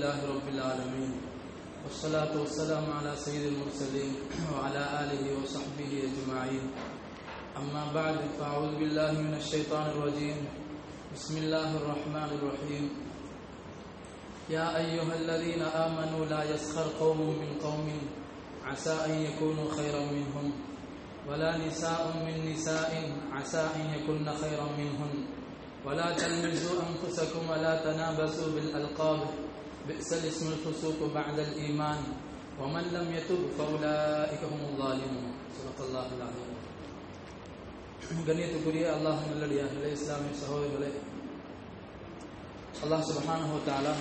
لله رب العالمين والصلاة والسلام على سيد المرسلين وعلى آله وصحبه أجمعين أما بعد فأعوذ بالله من الشيطان الرجيم بسم الله الرحمن الرحيم يا أيها الذين آمنوا لا يسخر قوم من قوم عسى أن يكونوا خيرا منهم ولا نساء من نساء عسى أن يكن خيرا منهن ولا تلمزوا أنفسكم ولا تنابزوا بالألقاب بئس الاسم الفسوق بعد الإيمان ومن لم يتب فأولئك هم الظالمون صدق الله العظيم கண்ணியத்துக்குரிய அல்லாஹ் நல்லடியார்களே இஸ்லாமிய சகோதரர்களே அல்லாஹ் சுபஹானஹு தஆலா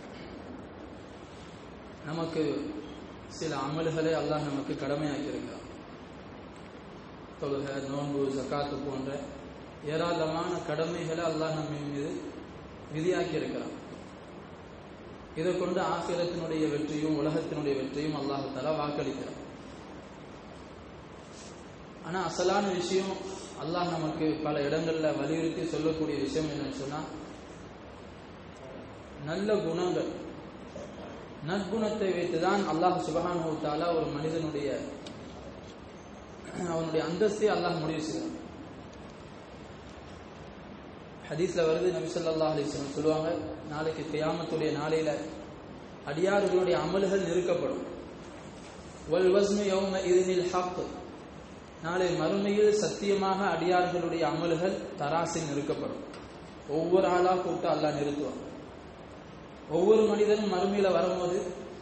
நமக்கு சில அமல்களை அல்லாஹ் நமக்கு கடமையாக்கியிருக்கிறார் தொழுகை நோன்பு ஜக்காத்து போன்ற ஏராளமான கடமைகளை அல்லாஹ் நம்ம மீது விதியாக்கி இருக்கிறான் இதை கொண்டு ஆசிரத்தினுடைய வெற்றியும் உலகத்தினுடைய வெற்றியும் அல்லாஹால வாக்களிக்கிறான் ஆனா அசலான விஷயம் அல்லாஹ் நமக்கு பல இடங்கள்ல வலியுறுத்தி சொல்லக்கூடிய விஷயம் என்னன்னு சொன்னா நல்ல குணங்கள் நற்குணத்தை வைத்துதான் அல்லாஹ் சுபஹானு தாலா ஒரு மனிதனுடைய அவனுடைய அந்தஸ்தை அல்லாஹ் முடிவு செய்வான் ஹதீஸ்ல வருது நபி சொல்லா அலிஸ்லம் சொல்லுவாங்க நாளைக்கு கியாமத்துடைய நாளையில அடியாறுகளுடைய அமல்கள் நிறுக்கப்படும் வல் வஸ்மு யௌம இதனில் ஹக் நாளை மறுமையில் சத்தியமாக அடியார்களுடைய அமல்கள் தராசில் நிறுக்கப்படும் ஒவ்வொரு ஆளா கூப்பிட்டு அல்லாஹ் நிறுத்துவான் ஒவ்வொரு மனிதனும் மறுமையில வரும்போது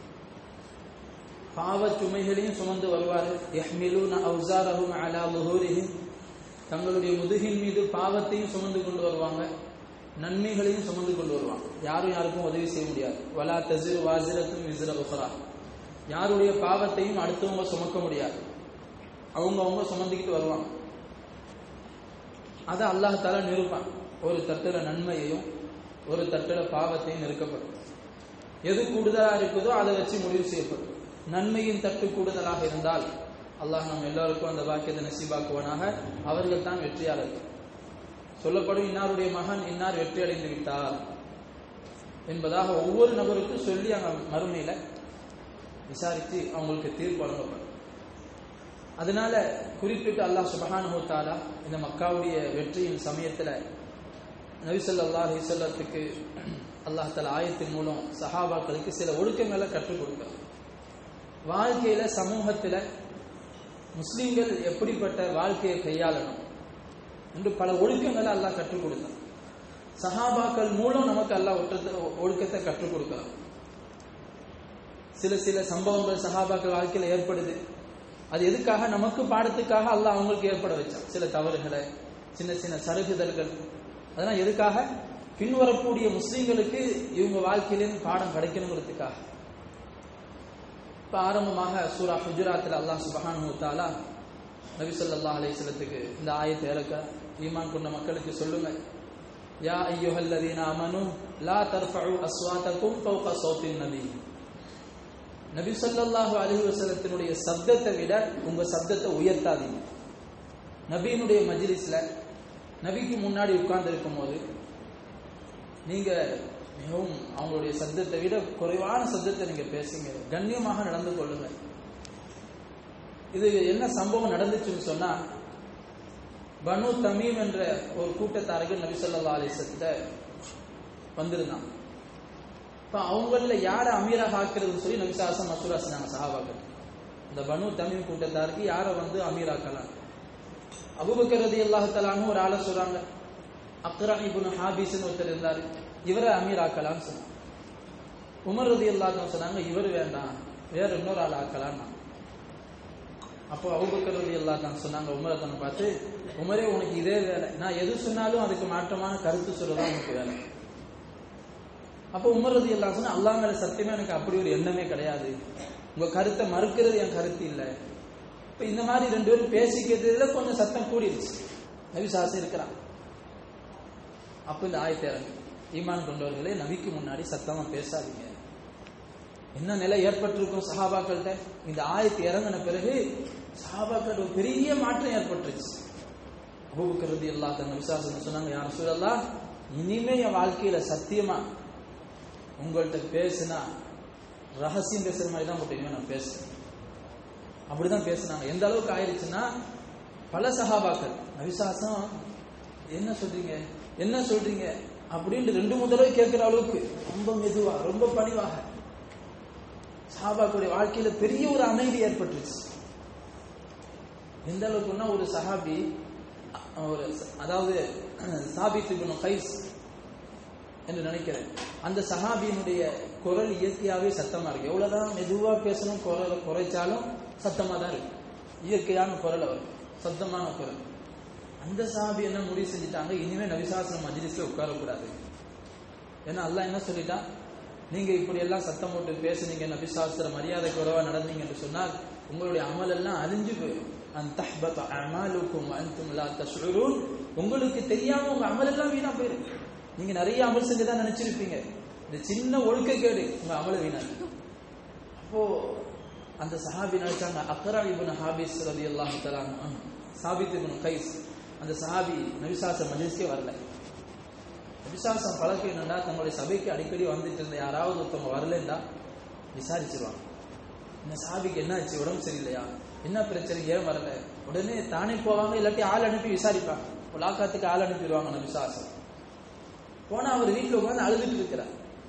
பாவ சுமைகளையும் சுமந்து வருவார் யஹ்மிலூன அவுசாரஹும் அலா லுஹூரிஹிம் தங்களுடைய முதுகின் மீது பாவத்தையும் சுமந்து கொண்டு வருவாங்க நன்மைகளையும் சுமந்து கொண்டு வருவாங்க யாரும் யாருக்கும் உதவி செய்ய முடியாது வலா தசிர் வாசிரத்தும் விசிற உசரா யாருடைய பாவத்தையும் அடுத்தவங்க சுமக்க முடியாது அவங்க அவங்க சுமந்துக்கிட்டு வருவாங்க அதை அல்லாஹால நிறுப்பான் ஒரு தட்டுல நன்மையையும் ஒரு தட்டுல பாவத்தையும் நிறுக்கப்படும் எது கூடுதலா இருக்குதோ அதை வச்சு முடிவு செய்யப்படும் நன்மையின் தட்டு கூடுதலாக இருந்தால் அல்லாஹ் நம்ம எல்லாருக்கும் அந்த வாக்கியத்தை நசீபாக்குவனாக அவர்கள் தான் வெற்றியாளர்கள் சொல்லப்படும் இன்னாருடைய மகன் இன்னார் வெற்றி அடைந்து விட்டார் என்பதாக ஒவ்வொரு நபருக்கும் சொல்லி அங்க மறுமையில விசாரித்து அவங்களுக்கு தீர்ப்பு வழங்கப்படும் அதனால குறிப்பிட்டு அல்லாஹ் சுபஹானு தாலா இந்த மக்காவுடைய வெற்றியின் சமயத்துல நபிசல்லா அலிசல்லத்துக்கு அல்லாஹ் தலா ஆயத்தின் மூலம் சஹாபாக்களுக்கு சில ஒழுக்கங்களை கற்றுக் கொடுக்கிறார் வாழ்க்கையில சமூகத்துல முஸ்லிம்கள் எப்படிப்பட்ட வாழ்க்கையை கையாளணும் என்று பல ஒழுக்கங்களை அல்லாஹ் கற்றுக் கொடுத்தான் சஹாபாக்கள் மூலம் நமக்கு அல்லாஹ் ஒழுக்கத்தை கற்றுக் கொடுக்கலாம் சில சில சம்பவங்கள் சஹாபாக்கள் வாழ்க்கையில ஏற்படுது அது எதுக்காக நமக்கு பாடத்துக்காக அல்லாஹ் அவங்களுக்கு ஏற்பட வச்சான் சில தவறுகளை சின்ன சின்ன சருகுதல்கள் அதெல்லாம் எதுக்காக பின்வரக்கூடிய முஸ்லீம்களுக்கு இவங்க வாழ்க்கையிலேருந்து பாடம் கிடைக்கணுங்கிறதுக்காக இப்ப ஆரம்பமாக சூரா ஹுஜராத்தில் அல்லாஹ் சுபஹானு தாலா நபி சொல்லா அலைசலத்துக்கு இந்த ஆயத்தை இறக்க ஈமான் கொண்ட மக்களுக்கு சொல்லுங்க யா ஐயோஹல்லதீன அமனு லா தர்ஃபு அஸ்வாத்தக்கும் ஃபௌக சௌத்தின் நபி நபி சொல்லல்லாஹு அலி வசலத்தினுடைய சப்தத்தை விட உங்க சப்தத்தை உயர்த்தாதீங்க நபியினுடைய மஜ்லிஸ்ல நபிக்கு முன்னாடி உட்கார்ந்து இருக்கும் போது நீங்க மிகவும் அவங்களுடைய சத்தத்தை விட குறைவான சத்தத்தை நீங்க பேசுங்க கண்ணியமாக நடந்து கொள்ளுங்க இது என்ன சம்பவம் நடந்துச்சுன்னு சொன்னா பனு தமீம் என்ற ஒரு கூட்டத்தார்கள் நபி சொல்லா அலிசத்த வந்திருந்தாங்க இப்ப அவங்கள யார அமீராக ஆக்குறதுன்னு சொல்லி நபிசாசம் மசூரா செஞ்சாங்க சஹாபாக்கள் இந்த பனு தமீம் கூட்டத்தாருக்கு யார வந்து அமீராக்கலாம் அபுபக்கரதி அல்லாஹலான்னு ஒரு ஆளை சொல்றாங்க அக்ரா இபுன் ஹாபிஸ்னு ஒருத்தர் இருந்தாரு இவரை அமீர் ஆக்கலாம்னு சொன்னாங்க உமர் ரதி அல்லாஹ் சொன்னாங்க இவர் வேண்டாம் வேற இன்னொரு ஆள் ஆக்கலாம் அப்போ அபுபக்கர் ரதி அல்லாஹ் சொன்னாங்க உமரை தன்னை பார்த்து உமரே உனக்கு இதே வேலை நான் எது சொன்னாலும் அதுக்கு மாற்றமான கருத்து சொல்லதான் உனக்கு வேலை அப்போ உமர் ரதி அல்லா சொன்னா அல்லா மேல சத்தியமே எனக்கு அப்படி ஒரு எண்ணமே கிடையாது உங்க கருத்தை மறுக்கிறது என் கருத்து இல்லை இப்ப இந்த மாதிரி ரெண்டு பேரும் பேசிக்கிறதுல கொஞ்சம் சத்தம் கூடிடுச்சு நபிசாசம் இருக்கிறான் அப்ப இந்த ஆயத்தை இறங்கு ஈமான் கொண்டவர்களே நபிக்கு முன்னாடி சத்தமா பேசாதீங்க என்ன நிலை ஏற்பட்டிருக்கும் சஹாபாக்கள்கிட்ட இந்த ஆயத்து இறங்கின பிறகு சஹாபாக்கள் ஒரு பெரிய மாற்றம் ஏற்பட்டுருச்சு அபூபக்கரதி எல்லா தன் விசாசனம் சொன்னாங்க யார் சூழல்லா இனிமே என் வாழ்க்கையில சத்தியமா உங்கள்கிட்ட பேசுனா ரகசியம் பேசுற மாதிரி தான் உங்கள்கிட்ட இனிமே நான் பேசுறேன் அப்படிதான் பேசுனாங்க எந்த அளவுக்கு ஆயிடுச்சுன்னா பல சகாபாக்கள் நபிசாசம் என்ன சொல்றீங்க என்ன சொல்றீங்க அப்படின்ட்டு ரெண்டு மூணு தடவை கேட்கிற அளவுக்கு ரொம்ப மெதுவா ரொம்ப பணிவாக சஹாபாக்களுடைய வாழ்க்கையில பெரிய ஒரு அமைதி ஏற்பட்டுருச்சு எந்த அளவுக்குன்னா ஒரு சஹாபி அ- ஒரு ச- அதாவது சாபித் இப்னு கைஸ் என்று நினைக்கிறேன் அந்த சஹாபியினுடைய குரல் இயற்கையாவே சத்தமா இருக்கு எவ்வளவுதான் மெதுவா பேசணும் குரலை குறைச்சாலும் சத்தமா தான் இருக்கு இயற்கையான குரல் அவர் சத்தமான குரல் அந்த சஹாபி என்ன முடிவு செஞ்சுட்டாங்க இனிமே நபிசாசனம் மஜ்லிஸ்ல உட்காரக்கூடாது ஏன்னா அல்லாஹ் என்ன சொல்லிட்டான் நீங்க இப்படி எல்லாம் சத்தம் போட்டு பேசுனீங்க நபிசாஸ்திர மரியாதை குறைவா நடந்தீங்க என்று சொன்னால் உங்களுடைய அமல் எல்லாம் அழிஞ்சு போயிடும் அன் தஹ்பத அமாலுக்கும் அன்தும் லா தஷ்உரூன் உங்களுக்கு தெரியாம உங்க அமல் எல்லாம் வீணா போயிடும் நீங்க நிறைய அமல் செஞ்சதா நினைச்சிருப்பீங்க இந்த சின்ன ஒழுக்கக்கேடு உங்க அமல வீணாக்கி அப்போ அந்த சஹாபி நினைச்சாங்க அக்ரா இப்னு ஹாபிஸ் ரலியல்லாஹு தஆலா அன்ஹு சாபித் இப்னு கைஸ் அந்த சஹாபி நபிசாச மஜ்லிஸ்க்கே வரல நபிசாசம் பழக்கம் என்னன்னா தங்களுடைய சபைக்கு அடிக்கடி வந்துட்டு இருந்த யாராவது ஒருத்தவங்க வரலன்னா விசாரிச்சிருவாங்க இந்த சாபிக்கு என்ன ஆச்சு உடம்பு சரியில்லையா என்ன பிரச்சனை ஏன் வரல உடனே தானே போவாங்க இல்லாட்டி ஆள் அனுப்பி விசாரிப்பாங்க உலாக்காத்துக்கு ஆள் அனுப்பிடுவாங்க நபிசாசம் போனா அவர் வீட்டுல உட்காந்து அழுதுட்டு இருக்கிறார்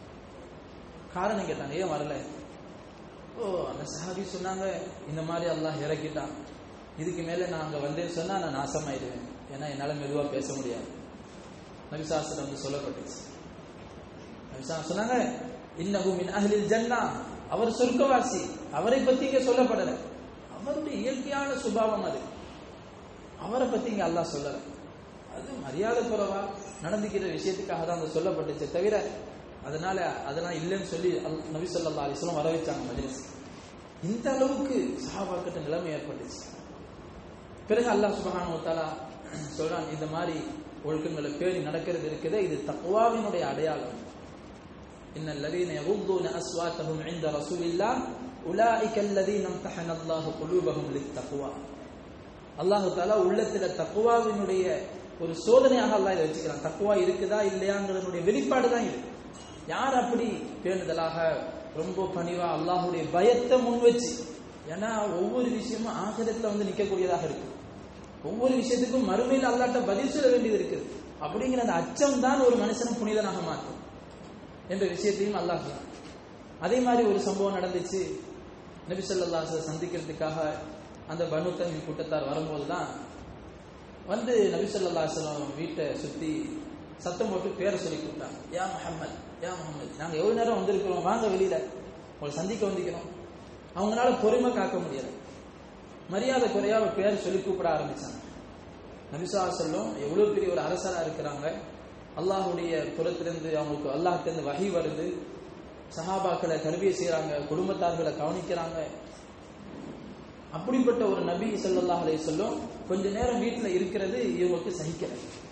காரணம் கேட்டாங்க ஏன் வரல ஓ அந்த சஹாபி சொன்னாங்க இந்த மாதிரி அல்லாஹ் இறக்கிட்டான் இதுக்கு மேல நான் அங்க வந்தேன்னு சொன்னா நான் நாசமாயிடுவேன் ஏன்னா என்னால மெதுவா பேச முடியாது நபிசாஸ்திரம் வந்து சொல்லப்பட்டுச்சு நபிசாஸ்திரம் சொன்னாங்க இன்னஹு மின் அஹ்லில் ஜன்னா அவர் சொர்க்கவாசி அவரை பத்தி இங்க சொல்லப்படல அவருடைய இயற்கையான சுபாவம் அது அவரை பத்தி இங்க அல்லாஹ் சொல்லல அது மரியாதை குறைவா நடந்துக்கிற விஷயத்துக்காக தான் அது சொல்லப்பட்டுச்சு தவிர அதனால அதெல்லாம் இல்லைன்னு சொல்லி அல்- நபி ஸல்லல்லாஹு அலைஹி வஸல்லம் வர வச்சாங்க மஜ்லிஸ் இந்த அளவுக்கு சஹாபாக்கிட்ட நிலைமை ஏற்பட்டுச்சு பிறகு அல்லாஹ் சுப்ஹானஹு வ தஆலா சொல்றான் இந்த மாதிரி ஒழுக்கங்களை பேணி நடக்கிறது இருக்குதே இது தக்வாவினுடைய அடையாளம் إن الذين يغضون أصواتهم عند رسول الله أولئك الذين امتحن الله قلوبهم للتقوى அல்லாஹு தாலா உள்ளத்துல தக்குவாவினுடைய ஒரு சோதனையாக அல்லாஹ் இதை வச்சுக்கிறான் தக்குவா இருக்குதா இல்லையாங்கிறதுனுடைய வெளிப்பாடு தான் இது யார் அப்படி பேணுதலாக ரொம்ப பணிவா அல்லாஹுடைய பயத்தை முன் வச்சு ஏன்னா ஒவ்வொரு விஷயமும் ஆகிரத்துல வந்து நிக்கக்கூடியதாக இருக்கு ஒவ்வொரு விஷயத்துக்கும் மறுமையில் அல்லாட்ட பதில் சொல்ல வேண்டியது இருக்குது அப்படிங்கிற அந்த அச்சம் தான் ஒரு மனுஷனை புனிதனாக மாற்றும் என்ற விஷயத்தையும் அல்லாஹ் சொன்னான் அதே மாதிரி ஒரு சம்பவம் நடந்துச்சு நபி ஸல்லல்லாஹு அலைஹி வஸல்லம் சந்திக்கிறதுக்காக அந்த பனு தமீம் கூட்டத்தார் வரும்போது தான் வந்து நபி ஸல்லல்லாஹு அலைஹி வஸல்லம் வீட்டை சுத்தி சத்தம் போட்டு பேரை சொல்லி கூப்பிட்டாங்க யா முஹம்மத் யா முஹம்மத் நாங்க எவ்வளவு நேரம் வந்திருக்கிறோம் வாங்க வெளியில உங்களை சந்திக்க வந்திருக்கிறோம் அவங்களால பொறுமை காக்க முடியல மரியாதை குறையா ஒரு பேர் சொல்லி கூப்பிட ஆரம்பிச்சாங்க நபிசா சொல்லும் எவ்வளவு பெரிய ஒரு அரசரா இருக்கிறாங்க அல்லாஹ்வுடைய புறத்திலிருந்து அவங்களுக்கு அல்லாஹ்கிட்ட வகை வருது சஹாபாக்களை தர்பிய செய்றாங்க குடும்பத்தார்களை கவனிக்கிறாங்க அப்படிப்பட்ட ஒரு நபி ஸல்லல்லாஹு அலைஹி சொல்லும் கொஞ்ச நேரம் வீட்டுல இருக்கிறது இவங்களுக்கு சகிக்கல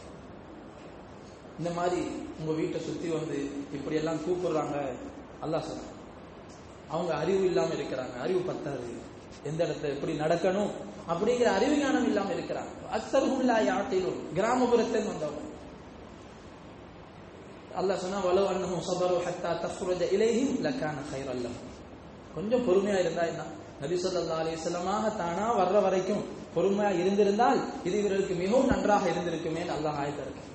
இந்த மாதிரி உங்க வீட்டை சுத்தி வந்து இப்படி எல்லாம் கூப்பிடுறாங்க அல்லாஹ் சொல்றான் அவங்க அறிவு இல்லாம இருக்கிறாங்க அறிவு பத்தாது எந்த இடத்துல எப்படி நடக்கணும் அப்படிங்கிற அறிவு ஞானம் இல்லாம இருக்கிறாங்க அக்சர்ஹுல்லா யாத்திலும் கிராமப்புறத்தில் வந்தவங்க அல்லாஹ் சொன்னா வலவ் அன்னஹும் ஸபரு ஹத்தா தஃப்ருஜ இலைஹிம் லகான கைரல் லஹும் கொஞ்சம் பொறுமையா இருந்தா என்ன நபி ஸல்லல்லாஹு அலைஹி வஸல்லமாக தானா வர்ற வரைக்கும் பொறுமையா இருந்திருந்தால் இது இவர்களுக்கு மிகவும் நன்றாக இருந்திருக்குமே அல்லாஹ் ஆயத்த இருக்கு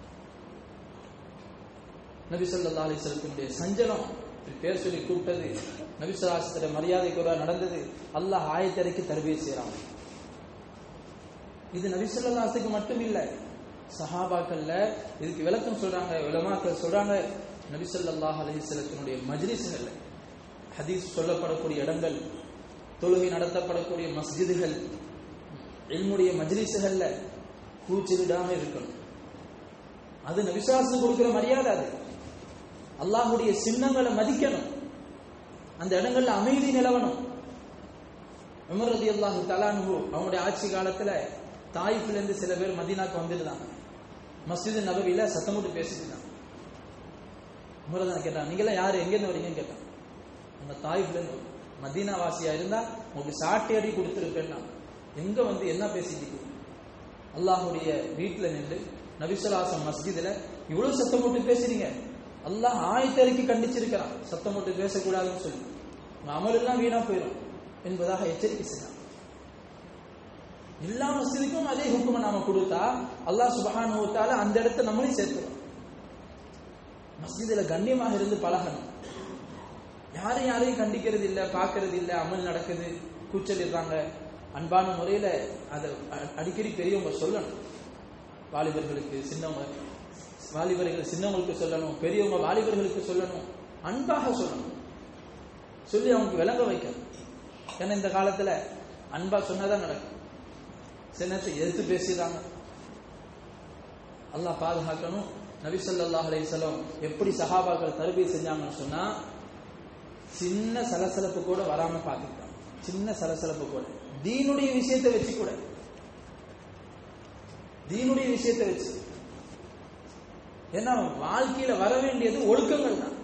நபி ஸல்லல்லாஹு அலைஹி வஸல்லத்துடைய சஞ்சலம் இப்படி பேர் சொல்லி கூப்பிட்டது நபி ஸல்லல்லாஹு மரியாதை கூட நடந்தது அல்லாஹ் ஆயத்தரைக்கு தர்பிய செய்றாங்க இது நபி ஸல்லல்லாஹுக்கு மட்டும் இல்ல சஹாபாக்கள்ல இதுக்கு விளக்கம் சொல்றாங்க உலமாக்கள் சொல்றாங்க நபி ஸல்லல்லாஹு அலைஹி வஸல்லத்தினுடைய மஜ்லிஸ்கள்ல ஹதீஸ் சொல்லப்படக்கூடிய இடங்கள் தொழுகை நடத்தப்படக்கூடிய மஸ்ஜிதுகள் இல்முடைய மஜ்லிஸுகள்ல கூச்சு விடாம இருக்கணும் அது நபிசாசு கொடுக்கிற மரியாதை அது அல்லாஹுடைய சின்னங்களை மதிக்கணும் அந்த இடங்கள்ல அமைதி நிலவணும் உமர் ரதி அல்லாஹு தலானு அவங்களுடைய ஆட்சி காலத்துல தாயிஃப்ல இருந்து சில பேர் மதீனாக்கு வந்துருந்தாங்க மஸ்ஜித் நபவியில சத்தமிட்டு பேசிட்டு இருந்தாங்க உமர் தான் கேட்டாங்க நீங்க யாரு எங்க இருந்து வரீங்கன்னு கேட்டாங்க உங்க தாயிஃப்ல இருந்து வரோம். மதீனா வாசியா இருந்தா உங்களுக்கு சாட்டை அடி கொடுத்துருப்பேன்னா எங்க வந்து என்ன பேசிட்டு இருக்கீங்க அல்லாஹுடைய வீட்டுல நின்று நபிசலாசம் மஸ்ஜிதுல இவ்வளவு சத்தம் போட்டு பேசுறீங்க அல்லாஹ் ஆயத்தறிக்கை கண்டிச்சிருக்கிறான் சத்தம் போட்டு பேசக்கூடாதுன்னு சொல்லி உங்க அமல் எல்லாம் வீணா போயிடும் என்பதாக எச்சரிக்கை செய்யலாம் எல்லா மஸ்ஜிதுக்கும் அதே ஹுக்கும நாம கொடுத்தா அல்லாஹ் சுபஹானுவத்தால அந்த இடத்த நம்மளையும் சேர்த்துடும் மஸ்ஜிதுல கண்ணியமாக இருந்து பழகணும் யாரையும் யாரையும் கண்டிக்கிறது இல்ல பாக்குறது இல்ல அமல் நடக்குது கூச்சலிடுறாங்க அன்பான முறையில அதை அ- அடிக்கடி பெரியவங்க சொல்லணும் வாலிபர்களுக்கு சின்னவங்க வாலிபர்கள் சின்னவங்களுக்கு சொல்லணும் பெரியவங்க வாலிபர்களுக்கு சொல்லணும் அன்பாக சொல்லணும் சொல்லி அவங்களுக்கு விளங்க வைக்கணும் ஏன்னா இந்த காலத்துல அன்பா சொன்னாதான் நடக்கும் சில நேரத்தை எதிர்த்து பேசிடுறாங்க அல்லாஹ் பாதுகாக்கணும் நபி ஸல்லல்லாஹு அலைஹி வஸல்லம் எப்படி சஹாபாக்கள் தர்பிய செஞ்சாங்கன்னு சொன்னா சின்ன சலசலப்பு கூட வராம பார்த்துக்கிட்டாங்க சின்ன சலசலப்பு கூட தீனுடைய விஷயத்தை வச்சு கூட தீனுடைய விஷயத்தை வச்சு ஏன்னா வாழ்க்கையில வர வேண்டியது ஒழுக்கங்கள் தான்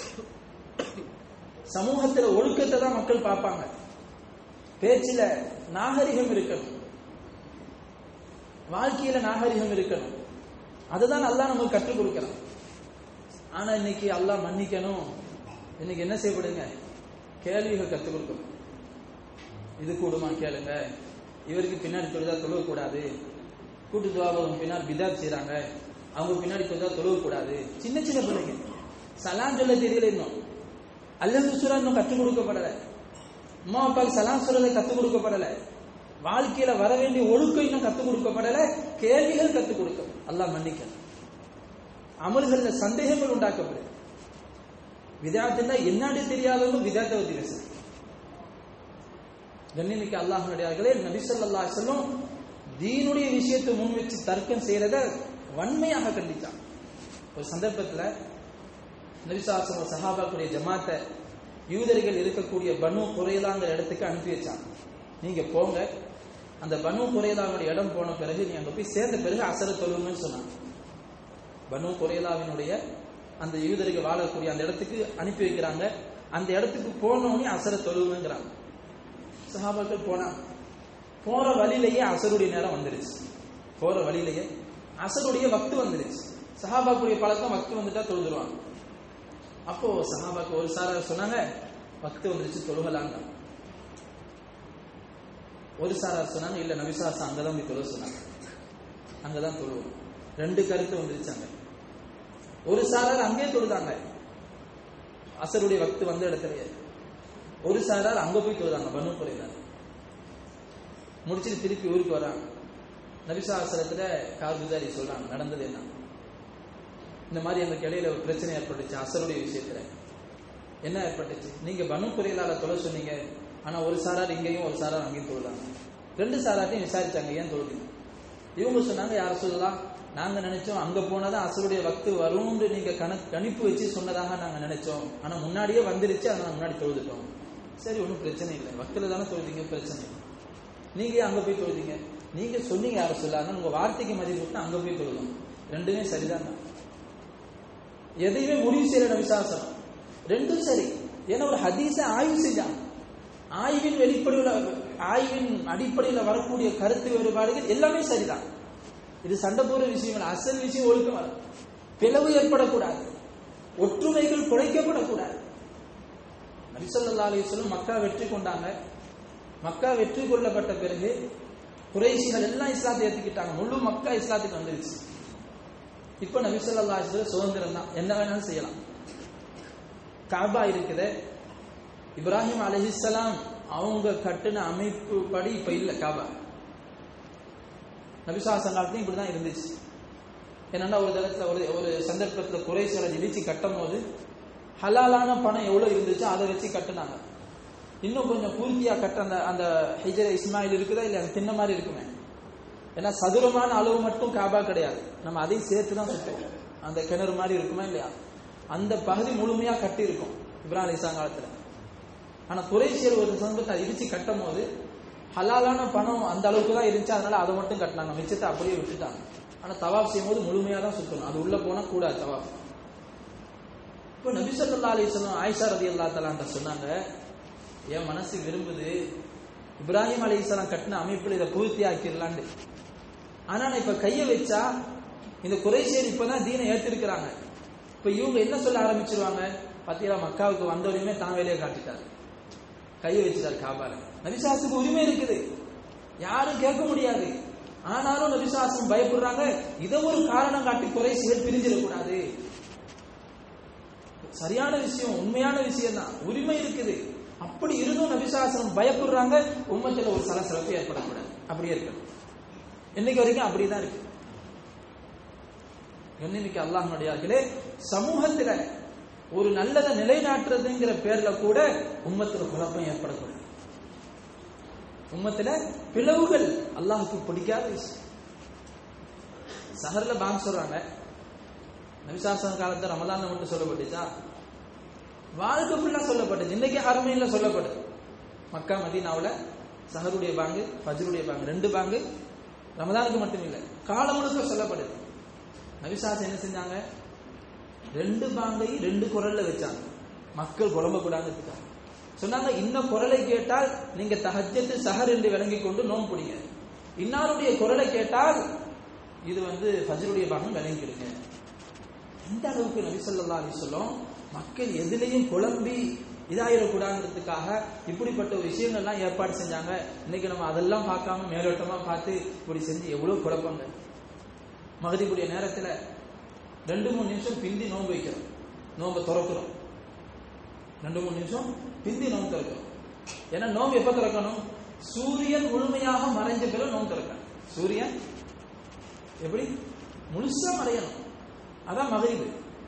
சமூகத்துல ஒழுக்கத்தை தான் மக்கள் பார்ப்பாங்க பேச்சில நாகரிகம் இருக்கணும் வாழ்க்கையில நாகரிகம் இருக்கணும் அதுதான் அல்லாஹ் நமக்கு கற்றுக் கொடுக்கிறான் ஆனா இன்னைக்கு அல்லாஹ் மன்னிக்கணும் இன்னைக்கு என்ன செய்யப்படுங்க கேள்விகள் கற்றுக் கொடுக்கணும் இது கூடுமா கேளுங்க இவருக்கு பின்னாடி தொழுதா தொழுவக்கூடாது கூட்டு துவாபகம் பின்னாடி பிதாத் செய்றாங்க அவங்க பின்னாடி தொழுதா தொழுவக்கூடாது சின்ன சின்ன பிள்ளைங்க சலான் சொல்ல தெரியல இன்னும் அல்லது சுரா இன்னும் கற்றுக் கொடுக்கப்படல அம்மா அப்பாவுக்கு சலாம் சொல்றதை கற்றுக் கொடுக்கப்படல வாழ்க்கையில வர வேண்டிய ஒழுக்கம் இன்னும் கற்றுக் கொடுக்கப்படல கேள்விகள் கற்றுக் கொடுக்க அல்லாஹ் மன்னிக்கணும் அமல்கள்ல சந்தேகங்கள் உண்டாக்கப்படுது விதாத்துன்னா என்னன்னு தெரியாதவங்க விதாத்தை பத்தி பேசுறாங்க கண்ணிமிக்க அல்லாஹனுடையார்களே நபி ஸல்லல்லாஹு அலைஹி வஸல்லம் தீனுடைய விஷயத்தை முன் வச்சு தர்க்கம் செய்யறத வன்மையாக கண்டிச்சான் ஒரு சந்தர்ப்பத்துல நபிசாசன சஹாபாக்குடைய ஜமாத்தை யூதர்கள் இருக்கக்கூடிய பனு குறையலாங்கிற இடத்துக்கு அனுப்பி வச்சாங்க நீங்க போங்க அந்த பனு குறையலாவுடைய இடம் போன பிறகு நீ அங்க போய் சேர்ந்த பிறகு அசர தொழுவுங்கன்னு சொன்னாங்க பனு குறையலாவினுடைய அந்த யூதர்கள் வாழக்கூடிய அந்த இடத்துக்கு அனுப்பி வைக்கிறாங்க அந்த இடத்துக்கு போனோடனே அசர தொழுவுங்கிறாங்க சஹாபாக்கள் போனாங்க போற வழியிலேயே அசருடைய நேரம் வந்துருச்சு போற வழியிலேயே அசருடைய வக்து வந்துருச்சு சஹாபாக்குடைய பழக்கம் வக்து வந்துட்டா தொழுதுருவாங்க அப்போ சஹாபாக்கு ஒரு சாரர் சொன்னாங்க வக்து வந்துருச்சு தொழுகலாங்க ஒரு சாரார் சொன்னாங்க இல்ல நபிசாசம் அங்கதான் போய் தொழுவ சொன்னாங்க அங்கதான் தொழுவோம் ரெண்டு கருத்து வந்துருச்சு அங்க ஒரு சாரார் அங்கே தொழுதாங்க அசருடைய வக்து வந்த இடத்துலயே ஒரு சாரார் அங்க போய் தொழுதாங்க பனு குறைதான் முடிச்சுட்டு திருப்பி ஊருக்கு வராங்க நபிசாசனத்துல கார்குதாரி சொல்றாங்க நடந்தது என்ன இந்த மாதிரி எங்களுக்கு இடையில ஒரு பிரச்சனை ஏற்பட்டுச்சு அசருடைய விஷயத்துல என்ன ஏற்பட்டுச்சு நீங்க பனு குறையலால தொலை சொன்னீங்க ஆனா ஒரு சாரார் இங்கேயும் ஒரு சாரார் அங்கேயும் தொழுதாங்க ரெண்டு சாரார்ட்டையும் விசாரிச்சாங்க ஏன் தொழுதீங்க இவங்க சொன்னாங்க யார சொல்லலாம் நாங்க நினைச்சோம் அங்க போனாதான் அசருடைய வக்து வரும்னு நீங்க கணக்கு கணிப்பு வச்சு சொன்னதாக நாங்க நினைச்சோம் ஆனா முன்னாடியே வந்துருச்சு அதனால முன்னாடி தொழுதுட்டோம் சரி ஒன்றும் பிரச்சனை இல்லை வக்துல தானே தொழுதீங்க பிரச்சனை இல்லை நீங்க ஏன் அங்க போய் தொழுதீங்க நீங்க சொன்னீங்க யார சொல்லாங்க உங்க வார்த்தைக்கு மதிப்பு விட்டு அங்க போய் தொழுதோம் ரெண்டுமே சரிதான் தான். எதையுமே முடிவு செய்யற நபிசாசனம் ரெண்டும் சரி ஏன்னா ஒரு ஹதீஸ ஆய்வு செஞ்சாங்க ஆய்வின் வெளிப்படையில் ஆய்வின் அடிப்படையில் வரக்கூடிய கருத்து வேறுபாடுகள் எல்லாமே சரிதான் இது சண்டை போற விஷயம் இல்லை அசல் விஷயம் ஒழுக்கம் வரும் பிளவு ஏற்படக்கூடாது ஒற்றுமைகள் குறைக்கப்படக்கூடாது நபிசல்லா அலிஸ்வலம் மக்கா வெற்றி கொண்டாங்க மக்கா வெற்றி கொள்ளப்பட்ட பிறகு குறைசிகள் எல்லாம் இஸ்லாத்தை ஏத்துக்கிட்டாங்க முழு மக்கா இஸ்லாத்துக்கு வந்துருச்சு இப்ப நபிசல்லா அலிஸ்வலம் சுதந்திரம் தான் என்ன வேணாலும் செய்யலாம் காபா இருக்குது இப்ராஹிம் அலிஹிஸ்லாம் அவங்க கட்டின அமைப்பு படி இப்ப இல்ல காபா நபிசாசன் காலத்தையும் இப்படிதான் இருந்துச்சு என்னன்னா ஒரு தடத்துல ஒரு ஒரு சந்தர்ப்பத்துல குறைசிகளை இடிச்சு கட்டும் போது ஹலாலான பணம் எவ்வளவு இருந்துச்சோ அதை வச்சு கட்டுனாங்க இன்னும் கொஞ்சம் பூர்த்தியா கட்ட அந்த அந்த ஹிஜர இஸ்மாயில் இருக்குதா இல்ல அந்த தின்ன மாதிரி இருக்குமே ஏன்னா சதுரமான அளவு மட்டும் காபா கிடையாது நம்ம அதையும் சேர்த்து தான் சுத்தம் அந்த கிணறு மாதிரி இருக்குமா இல்லையா அந்த பகுதி முழுமையா கட்டி இருக்கும் இப்ராஹிம் அலிஸ்லாம் காலத்துல ஆனா குறைசியர் ஒரு சந்தர்ப்பத்தை அதை இடிச்சு கட்டும் போது ஹலாலான பணம் அந்த அளவுக்கு தான் இருந்துச்சு அதனால அதை மட்டும் கட்டினாங்க மிச்சத்தை அப்படியே விட்டுட்டாங்க ஆனா தவாப் செய்யும் போது முழுமையா தான் சுத்தணும் அது உள்ள போனா கூடாது தவாப் இப்போ நபிசல்லா அலிஸ்லாம் ஆயிஷா ரதி அல்லா தலான்ட்ட சொன்னாங்க என் மனசு விரும்புது இப்ராஹிம் அலிஸ்லாம் கட்டின அமைப்பில் இதை பூர்த்தி ஆக்கிடலான்னு ஆனா நான் இப்ப கைய வச்சா இந்த குறைசியர் இப்பதான் தீனை ஏத்திருக்கிறாங்க இப்ப இவங்க என்ன சொல்ல ஆரம்பிச்சிருவாங்க பாத்தீங்களா மக்காவுக்கு வந்தவரையுமே தான் வேலையை காட்டிட்டாரு கையை வச்சுட்டாரு காபால நபிசாசுக்கு உரிமை இருக்குது யாரும் கேட்க முடியாது ஆனாலும் நபிசாசம் பயப்படுறாங்க இதை ஒரு காரணம் காட்டி குறைசிகள் பிரிஞ்சிடக்கூடாது சரியான விஷயம் உண்மையான விஷயம் தான் உரிமை இருக்குது அப்படி இருந்தும் நபிசாசனம் பயப்படுறாங்க உம்மத்துல ஒரு சலசலப்பு ஏற்படக்கூடாது அப்படியே இருக்கு இன்னைக்கு வரைக்கும் அப்படிதான் இருக்கு இன்னைக்கு அல்லாஹனுடையார்களே சமூகத்துல ஒரு நல்லதை நிலைநாட்டுறதுங்கிற பேர்ல கூட உம்மத்துல குழப்பம் ஏற்படக்கூடாது உம்மத்துல பிளவுகள் அல்லாஹுக்கு பிடிக்காத விஷயம் சஹர்ல பாங் சொல்றாங்க நபிசாசன காலத்துல ரமலான் மட்டும் சொல்லப்பட்டுச்சா வாழ்க்கை ஃபுல்லா சொல்லப்பட்டுச்சு இன்னைக்கு அருமையில சொல்லப்படுது மக்கா மதீனாவுல சஹருடைய பாங்கு ஃபஜ்ருடைய பாங்கு ரெண்டு பாங்கு ரமலானுக்கு மட்டும் இல்ல காலம் முழுக்க சொல்லப்படுது நபிசாசன் என்ன செஞ்சாங்க ரெண்டு பாங்கையும் ரெண்டு குரல்ல வச்சாங்க மக்கள் குழம்ப கூடாதுக்காக சொன்னாங்க இந்த குரலை கேட்டால் நீங்க தஹஜத்து சஹர் என்று விளங்கி கொண்டு நோம் பிடிங்க இன்னாருடைய குரலை கேட்டால் இது வந்து ஃபஜ்ருடைய பாகம் விளங்கிடுங்க எந்த அளவுக்கு நபி சொல்லா அலி சொல்லும் மக்கள் எதுலையும் குழம்பி இதாயிடக்கூடாதுன்றதுக்காக இப்படிப்பட்ட ஒரு விஷயங்கள்லாம் ஏற்பாடு செஞ்சாங்க இன்னைக்கு நம்ம அதெல்லாம் பார்க்காம மேலோட்டமா பார்த்து இப்படி செஞ்சு எவ்வளவு குழப்பங்க மகதிக்குரிய நேரத்துல ரெண்டு மூணு நிமிஷம் பிந்தி நோன்பு வைக்கிறோம் நோன்பை திறக்கிறோம் ரெண்டு மூணு நிமிஷம் பிந்தி நோன்பு திறக்கிறோம் ஏன்னா நோன்பு எப்ப திறக்கணும் சூரியன் முழுமையாக மறைஞ்ச பிறகு நோன்பு திறக்கணும் சூரியன் எப்படி முழுசா மறையணும் அதான் மகிழ்வு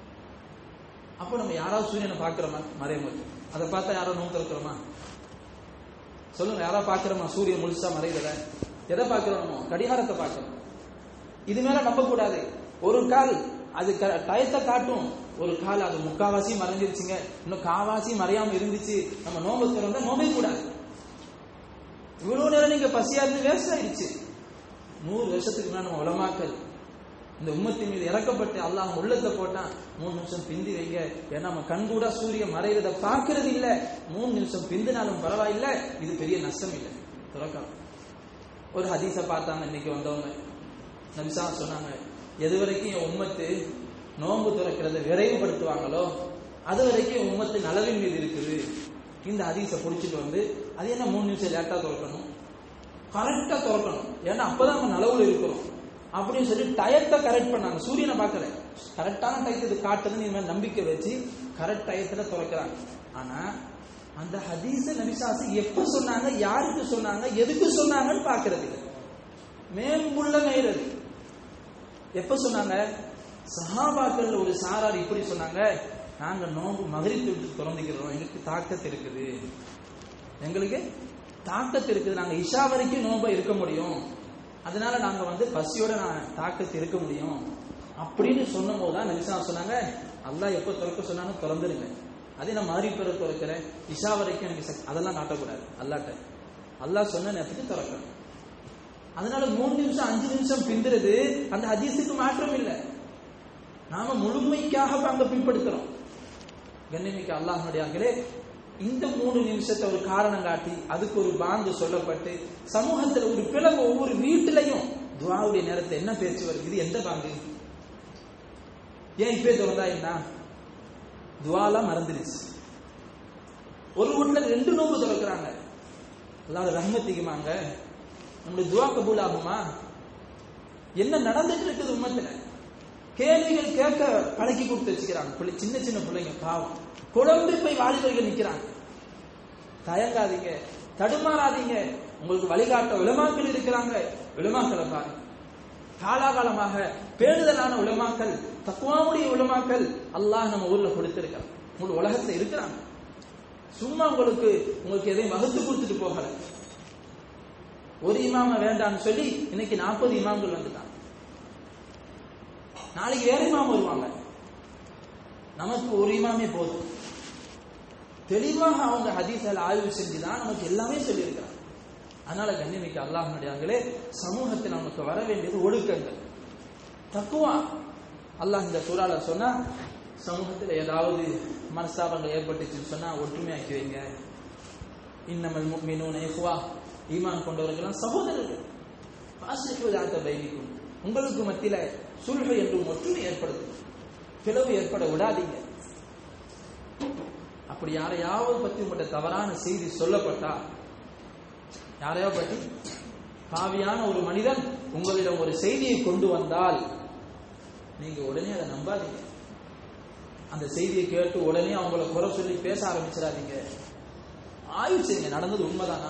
அப்போ நம்ம யாராவது சூரியனை பார்க்கிறோமா மறையும் போது அதை பார்த்தா யாரோ நோன்பு திறக்கிறோமா சொல்லுங்க யாரா பார்க்கிறோமா சூரியன் முழுசா மறைகிறத எதை பார்க்கிறோமோ கடிகாரத்தை பார்க்கிறோம் இது மேல நம்ப கூடாது ஒரு கால் அது டயத்தை காட்டும் ஒரு கால் அது முக்காவாசி மறைஞ்சிருச்சுங்க இன்னும் காவாசி மறையாம இருந்துச்சு நம்ம நோம்பு திறந்தா நோம்பே கூடாது இவ்வளவு நேரம் நீங்க பசியா இருந்து வேஸ்ட் ஆயிடுச்சு நூறு வருஷத்துக்கு முன்னாடி நம்ம உலமாக்கல் இந்த உம்மத்தின் மீது இறக்கப்பட்டு அல்லாஹ் உள்ளத்தை போட்டான் மூணு நிமிஷம் பிந்தி வைங்க ஏன்னா நம்ம கண் கூட சூரியன் மறைவதை பார்க்கறது இல்ல மூணு நிமிஷம் பிந்தினாலும் பரவாயில்ல இது பெரிய நஷ்டம் இல்லை துறக்கலாம் ஒரு ஹதீஸ பார்த்தாங்க இன்னைக்கு வந்தவங்க நபிசா சொன்னாங்க எது வரைக்கும் என் உம்மத்து நோன்பு துறக்கிறத விரைவுபடுத்துவாங்களோ அது வரைக்கும் என் உம்மத்து நலவின் மீது இருக்குது இந்த ஹதீஸை புடிச்சிட்டு வந்து அது என்ன மூணு நிமிஷம் லேட்டா துறக்கணும் கரெக்டா துறக்கணும் ஏன்னா அப்பதான் நம்ம நலவுல இருக்கிறோம் அப்படின்னு சொல்லி டயத்தை கரெக்ட் பண்ணாங்க சூரியனை பார்க்கல கரெக்டான டயத்துக்கு காட்டுதுன்னு இனிமேல் நம்பிக்கை வச்சு கரெக்ட் டயத்துல துறக்கிறாங்க ஆனா அந்த ஹதீஸ நபிசாசு எப்ப சொன்னாங்க யாருக்கு சொன்னாங்க எதுக்கு சொன்னாங்கன்னு பாக்குறது மேம்புள்ள மேறது எப்ப சொன்னாங்க சஹாபாக்கள் ஒரு சாரார் இப்படி சொன்னாங்க நாங்க நோம்பு மகரித்து விட்டு திறந்துக்கிறோம் எங்களுக்கு தாக்கத்து இருக்குது எங்களுக்கு தாக்கத்து இருக்குது நாங்க இஷா வரைக்கும் நோம்ப இருக்க முடியும் அதனால நாங்க வந்து பசியோட நான் தாக்கத்து இருக்க முடியும் அப்படின்னு சொன்னும் போதுதான் நபிசா சொன்னாங்க அல்லாஹ் எப்ப திறக்க சொன்னாங்க திறந்துருங்க அதே நான் மாறி பெற திறக்கிறேன் இஷா வரைக்கும் எனக்கு சக்தி அதெல்லாம் காட்டக்கூடாது அல்லாட்ட அல்லாஹ் சொன்ன நேரத்துக்கு திறக்கணும் அதனால மூணு நிமிஷம் அஞ்சு நிமிஷம் பிந்துறது அந்த ஹதீஸுக்கு மாற்றம் இல்லை நாம முழுமைக்காக அங்க பின்படுத்துறோம் கண்ணிமிக்க அல்லாஹனுடையாங்களே இந்த மூணு நிமிஷத்தை ஒரு காரணம் காட்டி அதுக்கு ஒரு பாங்கு சொல்லப்பட்டு சமூகத்துல ஒரு பிளவு ஒவ்வொரு வீட்டிலையும் துவாவுடைய நேரத்தை என்ன பேச்சு வருது இது எந்த பாங்கு ஏன் இப்பே திறந்தா என்ன துவாலாம் மறந்துருச்சு ஒரு வீட்டுல ரெண்டு நோம்பு திறக்கிறாங்க அல்லாத ரஹ்மத்திக்குமாங்க நம்முடைய துவா கபூல் ஆகுமா என்ன நடந்துட்டு இருக்குது உண்மத்துல கேள்விகள் கேட்க பழக்கி கொடுத்து வச்சுக்கிறாங்க பிள்ளை சின்ன சின்ன பிள்ளைங்க பாவம் குழம்பு போய் வாலிபர்கள் நிக்கிறாங்க தயங்காதீங்க தடுமாறாதீங்க உங்களுக்கு வழிகாட்ட விளமாக்கள் இருக்கிறாங்க விளமாக்களை பாருங்க காலாகாலமாக பேணுதலான உலமாக்கள் தக்குவாவுடைய உலமாக்கள் அல்லாஹ் நம்ம ஊர்ல கொடுத்திருக்கிறான் உங்களுக்கு உலகத்துல இருக்கிறாங்க சும்மா உங்களுக்கு உங்களுக்கு எதையும் வகுத்து கொடுத்துட்டு போகல ஒரு இமாம வேண்டாம்னு சொல்லி இன்னைக்கு நாற்பது இமாம்கள் வந்துட்டாங்க நாளைக்கு வேற இமாம் வருவாங்க நமக்கு ஒரு இமாமே போதும் தெளிவாக அவங்க ஹதீஸால் ஆய்வு செஞ்சுதான் நமக்கு எல்லாமே சொல்லியிருக்கிறாங்க அதனால கண்ணிமிக்க அல்லாஹனுடையாங்களே சமூகத்தில் நமக்கு வர வேண்டியது ஒழுக்கங்கள் தக்குவா அல்லாஹ் இந்த சூறால சொன்னா சமூகத்தில் ஏதாவது மனஸ்தாபங்கள் ஏற்பட்டுச்சுன்னு சொன்னா ஒற்றுமையாக்கி வைங்க இன்னமல் முக்மினூன இஹ்வா ஈமான் கொண்டவர்கள்லாம் சகோதரர்கள் பாசிட்டிவ் ஆத்த பைனிக்கும் உங்களுக்கு மத்தியில சுல்ஹு என்றும் ஒற்றுமை ஏற்படுத்தும் பிளவு ஏற்பட விடாதீங்க அப்படி யாரையாவது பத்தி உங்கள்கிட்ட தவறான செய்தி சொல்லப்பட்டா யாரையாவது பத்தி பாவியான ஒரு மனிதன் உங்களிடம் ஒரு செய்தியை கொண்டு வந்தால் நீங்க உடனே அதை நம்பாதீங்க அந்த செய்தியை கேட்டு உடனே அவங்கள குறை சொல்லி பேச ஆரம்பிச்சிடாதீங்க ஆய்வு செய்யுங்க நடந்தது உண்மைதானா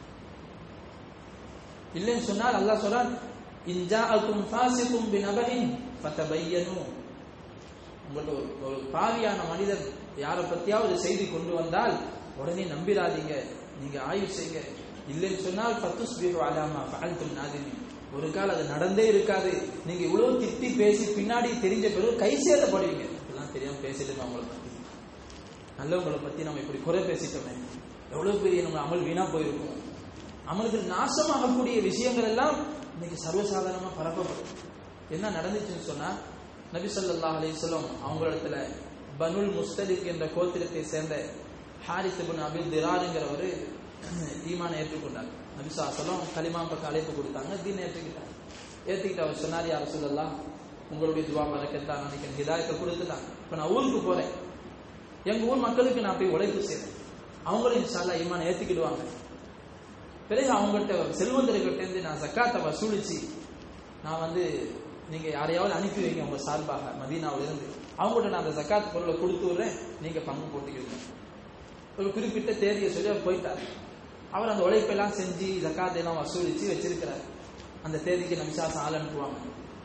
இல்லைன்னு சொன்னால் அல்லாஹ் சொல்றான் இன்ஜாஅக்கும் ஃபாசிக்கும் பினபஹின் ஃபதபையனு உங்கள்ட்ட ஒரு ஒரு பாவியான மனிதன் யாரை பத்தியாவது செய்தி கொண்டு வந்தால் உடனே நம்பிராதீங்க நீங்க ஆய்வு செய்யுங்க இல்லைன்னு சொன்னால் ஃபத்துஸ்பிஹு அலாமா ஃபஅல்தும் நாதிமின் ஒரு கால் அது நடந்தே இருக்காது நீங்க இவ்வளவு திட்டி பேசி பின்னாடி தெரிஞ்ச பிறகு கை சேதப்படுவீங்க இதெல்லாம் தெரியாம பேசிட்டு அவங்கள பத்தி நல்லவங்களை பத்தி நம்ம இப்படி குறை பேசிட்டோமே எவ்வளவு பெரிய நம்ம அமல் வீணா போயிருக்கும் அமல்கள் நாசமாகக்கூடிய விஷயங்கள் எல்லாம் இன்னைக்கு சர்வசாதாரணமா பரப்பப்படும் என்ன நடந்துச்சுன்னு சொன்னா நபி ஸல்லல்லாஹு அலைஹி வஸல்லம் அவங்களிடத்துல பனுல் முஸ்தலிக் என்ற கோத்திரத்தை சேர்ந்த ஹாரிஸ் இப்னு அபில் திராருங்கிறவர் ஈமானை ஏற்றுக்கொண்டார் நபி ஸல்லல்லாஹு கலிமா பக்கம் அழைப்பு கொடுத்தாங்க தீன் ஏற்றுக்கிட்டார் ஏற்றுக்கிட்டு அவர் சொன்னார் யார் சொல்லலாம் உங்களுடைய துவா மறக்கத்தான் நினைக்கிறேன் ஹிதாயத்தை கொடுத்துட்டாங்க இப்ப நான் ஊருக்கு போறேன் எங்க ஊர் மக்களுக்கு நான் போய் உழைப்பு செய்றேன் அவங்களும் இன்ஷால்லா ஈமானை ஏத்துக்கிடுவாங்க பிறகு அவங்ககிட்ட செல்வந்தர்கிட்ட இருந்து நான் சக்காத்தை வசூலிச்சு நான் வந்து நீங்க யாரையாவது அனுப்பி வைங்க உங்க சார்பாக மதீனாவில இருந்து அவங்ககிட்ட நான் அந்த சக்காத் பொருளை கொடுத்து விடுறேன் நீங்க பங்கு போட்டுக்கிறீங்க ஒரு குறிப்பிட்ட தேதியை சொல்லி அவர் போயிட்டார் அவர் அந்த உழைப்பெல்லாம் செஞ்சு ஜக்காத்தை எல்லாம் வசூலிச்சு வச்சிருக்கிறார் அந்த தேதிக்கு நபிசாசம் ஆள் அனுப்புவாங்க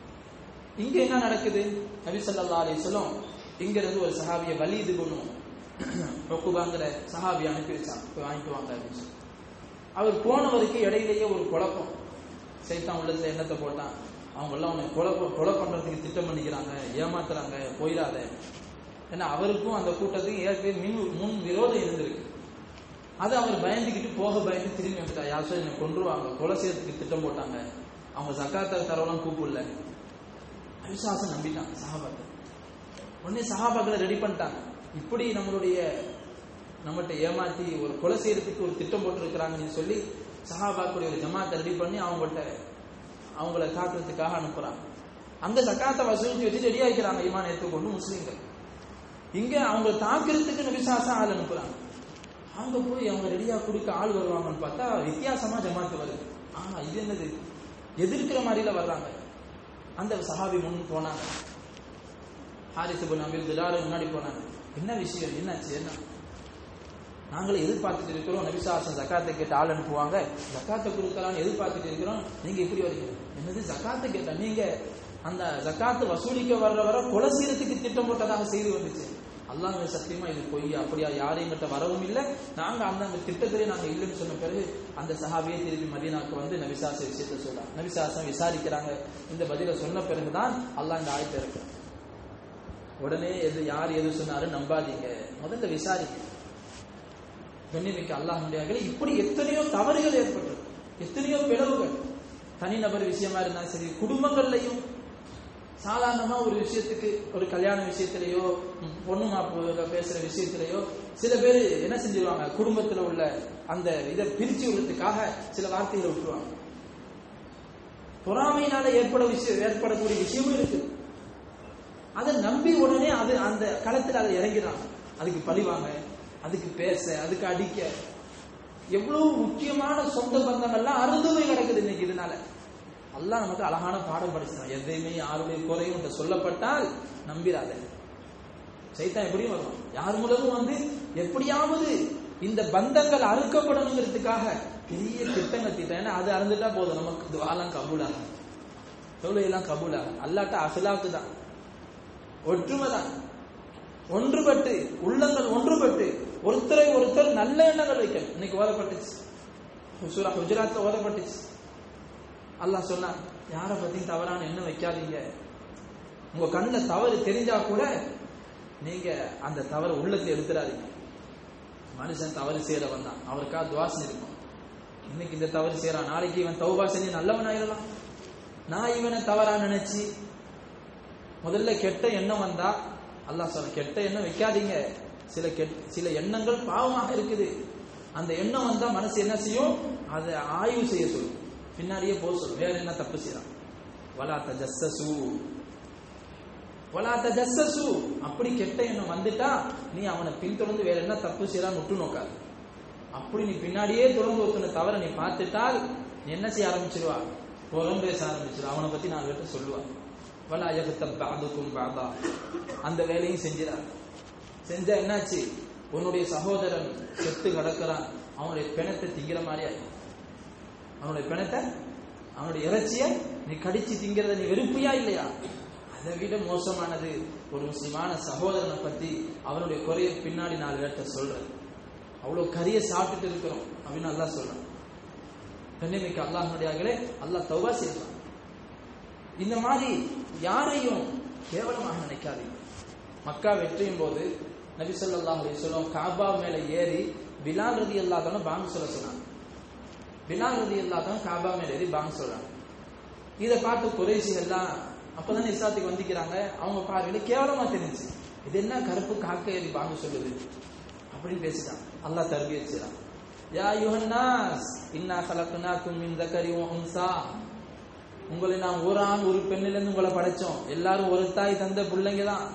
இங்க என்ன நடக்குது நபி ஸல்லல்லாஹு அலைஹி வஸல்லம் இங்க இருந்து ஒரு சஹாபிய வலீது குனு ரொக்குபாங்கிற சஹாபியை அனுப்பி வச்சாங்க போய் வாங்கிட்டு வாங்க அப்படின்னு சொல்லி. அவர் போனவருக்கு இடையிலேயே ஒரு குழப்பம் சைத்தான் உள்ளத்துல எண்ணத்தை போட்டான் அவங்க எல்லாம் உன்னை கொலை ப- கொலை பண்றதுக்கு திட்டம் பண்ணிக்கிறாங்க ஏமாத்துறாங்க போயிடாத ஏன்னா அவருக்கும் அந்த கூட்டத்துக்கும் ஏற்கனவே மின் முன் விரோதம் இருந்திருக்கு அது அவர் பயந்துக்கிட்டு போக பயந்து திரும்பி வந்துட்டா யார் சொல்லி என்னை கொன்றுவாங்க கொலை செய்யறதுக்கு திட்டம் போட்டாங்க அவங்க சக்காத்த தரவெல்லாம் கூப்பிடல அவிசுவாசம் நம்பிட்டான் சஹாபாக்கள் உடனே சஹாபாக்களை ரெடி பண்ணிட்டாங்க இப்படி நம்மளுடைய நம்மகிட்ட ஏமாத்தி ஒரு கொலை செய்யறதுக்கு ஒரு திட்டம் போட்டிருக்கிறாங்கன்னு சொல்லி சஹாபாக்களுடைய ஒரு ஜமாத்தை ரெடி பண்ணி அவங்கள்ட்ட அவங்கள தாக்குறதுக்காக அனுப்புறாங்க அங்க சக்காத்தை வசூலிச்சு வச்சு ரெடி ஆகிக்கிறாங்க ஈமான் ஏற்றுக்கொண்டு முஸ்லீம்கள் இங்க அவங்க தாக்குறதுக்கு நபிசாசம் ஆள் அனுப்புறாங்க அங்க போய் அவங்க ரெடியா கொடுக்க ஆள் வருவாங்கன்னு பார்த்தா வித்தியாசமா ஜமாத்து வருது ஆனா இது என்னது எதிர்க்கிற மாதிரில வர்றாங்க அந்த சஹாபி முன் போனாங்க ஹாரிஸ் இப்னு அபீல் திலாரு முன்னாடி போனாங்க என்ன விஷயம் என்னாச்சு என்ன நாங்களே எதிர்பார்த்துட்டு இருக்கிறோம் நபிசாசன் ஜக்காத்தை கேட்டு ஆள் அனுப்புவாங்க ஜக்காத்தை கொடுக்கலாம்னு எதிர்பார்த்துட்டு இருக்கிறோம் நீங்க இப்படி வரீங்க என்னது ஜக்காத்தை கேட்டா நீங்க அந்த ஜக்காத்து வசூலிக்க வர்ற வர கொலை செய்யறதுக்கு திட்டம் போட்டதாக செய்தி வந்துச்சு அல்லாஹ் சத்தியமா இது பொய் அப்படியா யாரையும் கிட்ட வரவும் இல்லை நாங்க அந்த அந்த திட்டத்திலே நாங்க இல்லைன்னு சொன்ன பிறகு அந்த சஹாபியை திருப்பி மதீனாக்கு வந்து நபிசாச விஷயத்தை சொல்றாங்க நபிசாசம் விசாரிக்கிறாங்க இந்த பதில சொன்ன பிறகுதான் அல்லாஹ் இந்த ஆயத்தை இருக்கிறான் உடனே எது யார் எது சொன்னாலும் நம்பாதீங்க முதல்ல விசாரிங்க கண்ணிமிக்க அல்லாஹ் இப்படி எத்தனையோ தவறுகள் ஏற்பட்டது எத்தனையோ பிளவுகள் தனிநபர் விஷயமா இருந்தாலும் சரி குடும்பங்கள்லையும் சாதாரணமா ஒரு விஷயத்துக்கு ஒரு கல்யாண விஷயத்திலேயோ ம், பொண்ணு மாப்பிள்ள பேசுற விஷயத்திலேயோ சில பேர் என்ன செஞ்சிருவாங்க குடும்பத்துல உள்ள அந்த இதை பிரிச்சு விடுறதுக்காக சில வார்த்தைகளை விட்டுருவாங்க பொறாமையினால ஏற்பட விஷயம் ஏற்படக்கூடிய விஷயமும் இருக்கு அதை நம்பி உடனே அது அந்த களத்துல அதை இறங்கிறாங்க அதுக்கு பழிவாங்க அதுக்கு பேச அதுக்கு அடிக்க எவ்வளவு முக்கியமான சொந்த பந்தங்கள்லாம் அறுதுமை கிடக்குது இன்னைக்கு இதனால அல்லாஹ் நமக்கு அழகான பாடம் படிச்சான் எதையுமே யாருடைய குறையும் உன்கிட்ட சொல்லப்பட்டால் நம்பிராத சைத்தான் எப்படியும் வருவான் யார் மூலமும் வந்து எப்படியாவது இந்த பந்தங்கள் அறுக்கப்படணுங்கிறதுக்காக பெரிய திட்டங்கள் திட்டம் ஏன்னா அது அறந்துட்டா போதும் நமக்கு துவாலாம் கபூலாகும் தொழுகையெல்லாம் கபூலாகும் அல்லாட்ட அசலாக்கு தான் ஒற்றுமை தான் ஒன்றுபட்டு உள்ளங்கள் ஒன்றுபட்டு ஒருத்தரை ஒருத்தர் நல்ல எண்ணங்கள் வைக்கணும் இன்னைக்கு ஓதப்பட்டுச்சு சூரா குஜராத்ல ஓதப்பட்டுச்சு அல்லாஹ் சொன்னான் யாரை பத்தியும் தவறான எண்ணம் வைக்காதீங்க உங்க கண்ணுல தவறு தெரிஞ்சா கூட நீங்க அந்த தவறை உள்ளத்துல எடுத்துடாதீங்க மனுஷன் தவறு செய்யறவன் தான் அவருக்காக துவாசனை இருக்கும் இன்னைக்கு இந்த தவறு செய்யறான் நாளைக்கு இவன் தௌபா செஞ்சு நல்லவன் ஆயிடலாம் நான் இவனை தவறா நினைச்சு முதல்ல கெட்ட எண்ணம் வந்தா அல்லாஹ் சொல்ல கெட்ட எண்ணம் வைக்காதீங்க சில கெட் சில எண்ணங்கள் பாவமாக இருக்குது அந்த எண்ணம் வந்தா மனசு என்ன செய்யும் அதை ஆய்வு செய்ய சொல்லும் பின்னாடியே போக சொல்லும் வேற என்ன தப்பு செய்யறான் வலா தஜஸ்ஸு வலாத்த ஜஸ்ஸசு அப்படி கெட்ட எண்ணம் வந்துட்டா நீ அவனை பின்தொடர்ந்து வேற என்ன தப்பு செய்யலாம் முட்டு நோக்காது அப்படி நீ பின்னாடியே தொடர்ந்து ஒருத்தனை தவிர நீ பார்த்துட்டால் நீ என்ன செய்ய ஆரம்பிச்சிருவா புறம் பேச ஆரம்பிச்சிருவா அவனை பத்தி நாலு பேர்ட்ட சொல்லுவா வலா யகத்த பாதுக்கும் பாதா அந்த வேலையும் செஞ்சிடார் செஞ்சா என்னாச்சு உன்னுடைய சகோதரன் செத்து கிடக்கிறான் அவனுடைய பிணத்தை திங்கிற மாதிரி ஆயிடும் அவனுடைய பிணத்தை அவனுடைய இறைச்சிய நீ கடிச்சு திங்கிறத நீ வெறுப்பியா இல்லையா அதை விட மோசமானது ஒரு முஸ்லிமான சகோதரனை பத்தி அவனுடைய குறைய பின்னாடி நாலு பேர்ட்ட சொல்றது அவ்வளவு கரிய சாப்பிட்டுட்டு இருக்கிறோம் அப்படின்னு அல்லா சொல்றான் கண்ணியமிக்க அல்லாஹனுடையாங்களே அல்லாஹ் தௌபா செய்வான் இந்த மாதிரி யாரையும் கேவலமாக நினைக்காதீங்க மக்கா வெற்றியும் போது நபி ஸல்லல்லாஹு அலைஹி வஸல்லம் காபா மேல ஏறி பிலால் ரதி அல்லாஹ் பாங்க சொல்ல சொன்னாங்க பிலால் ரதி அல்லாஹ் காபா மேல ஏறி பாங்க சொல்றாங்க இதை பார்த்து குறைசிகள்லாம் அப்பதான் இஸ்லாத்துக்கு வந்திக்கிறாங்க அவங்க பார்வையில கேவலமா தெரிஞ்சு இது என்ன கருப்பு காக்க ஏறி பாங்க சொல்லுது அப்படின்னு பேசிட்டான் அல்லாஹ் தர்பிய செய்றான் யா யுஹன்னாஸ் இன்னா கலக்குனாக்கும் மின் தக்கரி வ உன்சா உங்களை நாம் ஒரு ஆண் ஒரு பெண்ணிலிருந்து உங்களை படைச்சோம் எல்லாரும் ஒரு தாய் தந்த பிள்ளைங்க தான்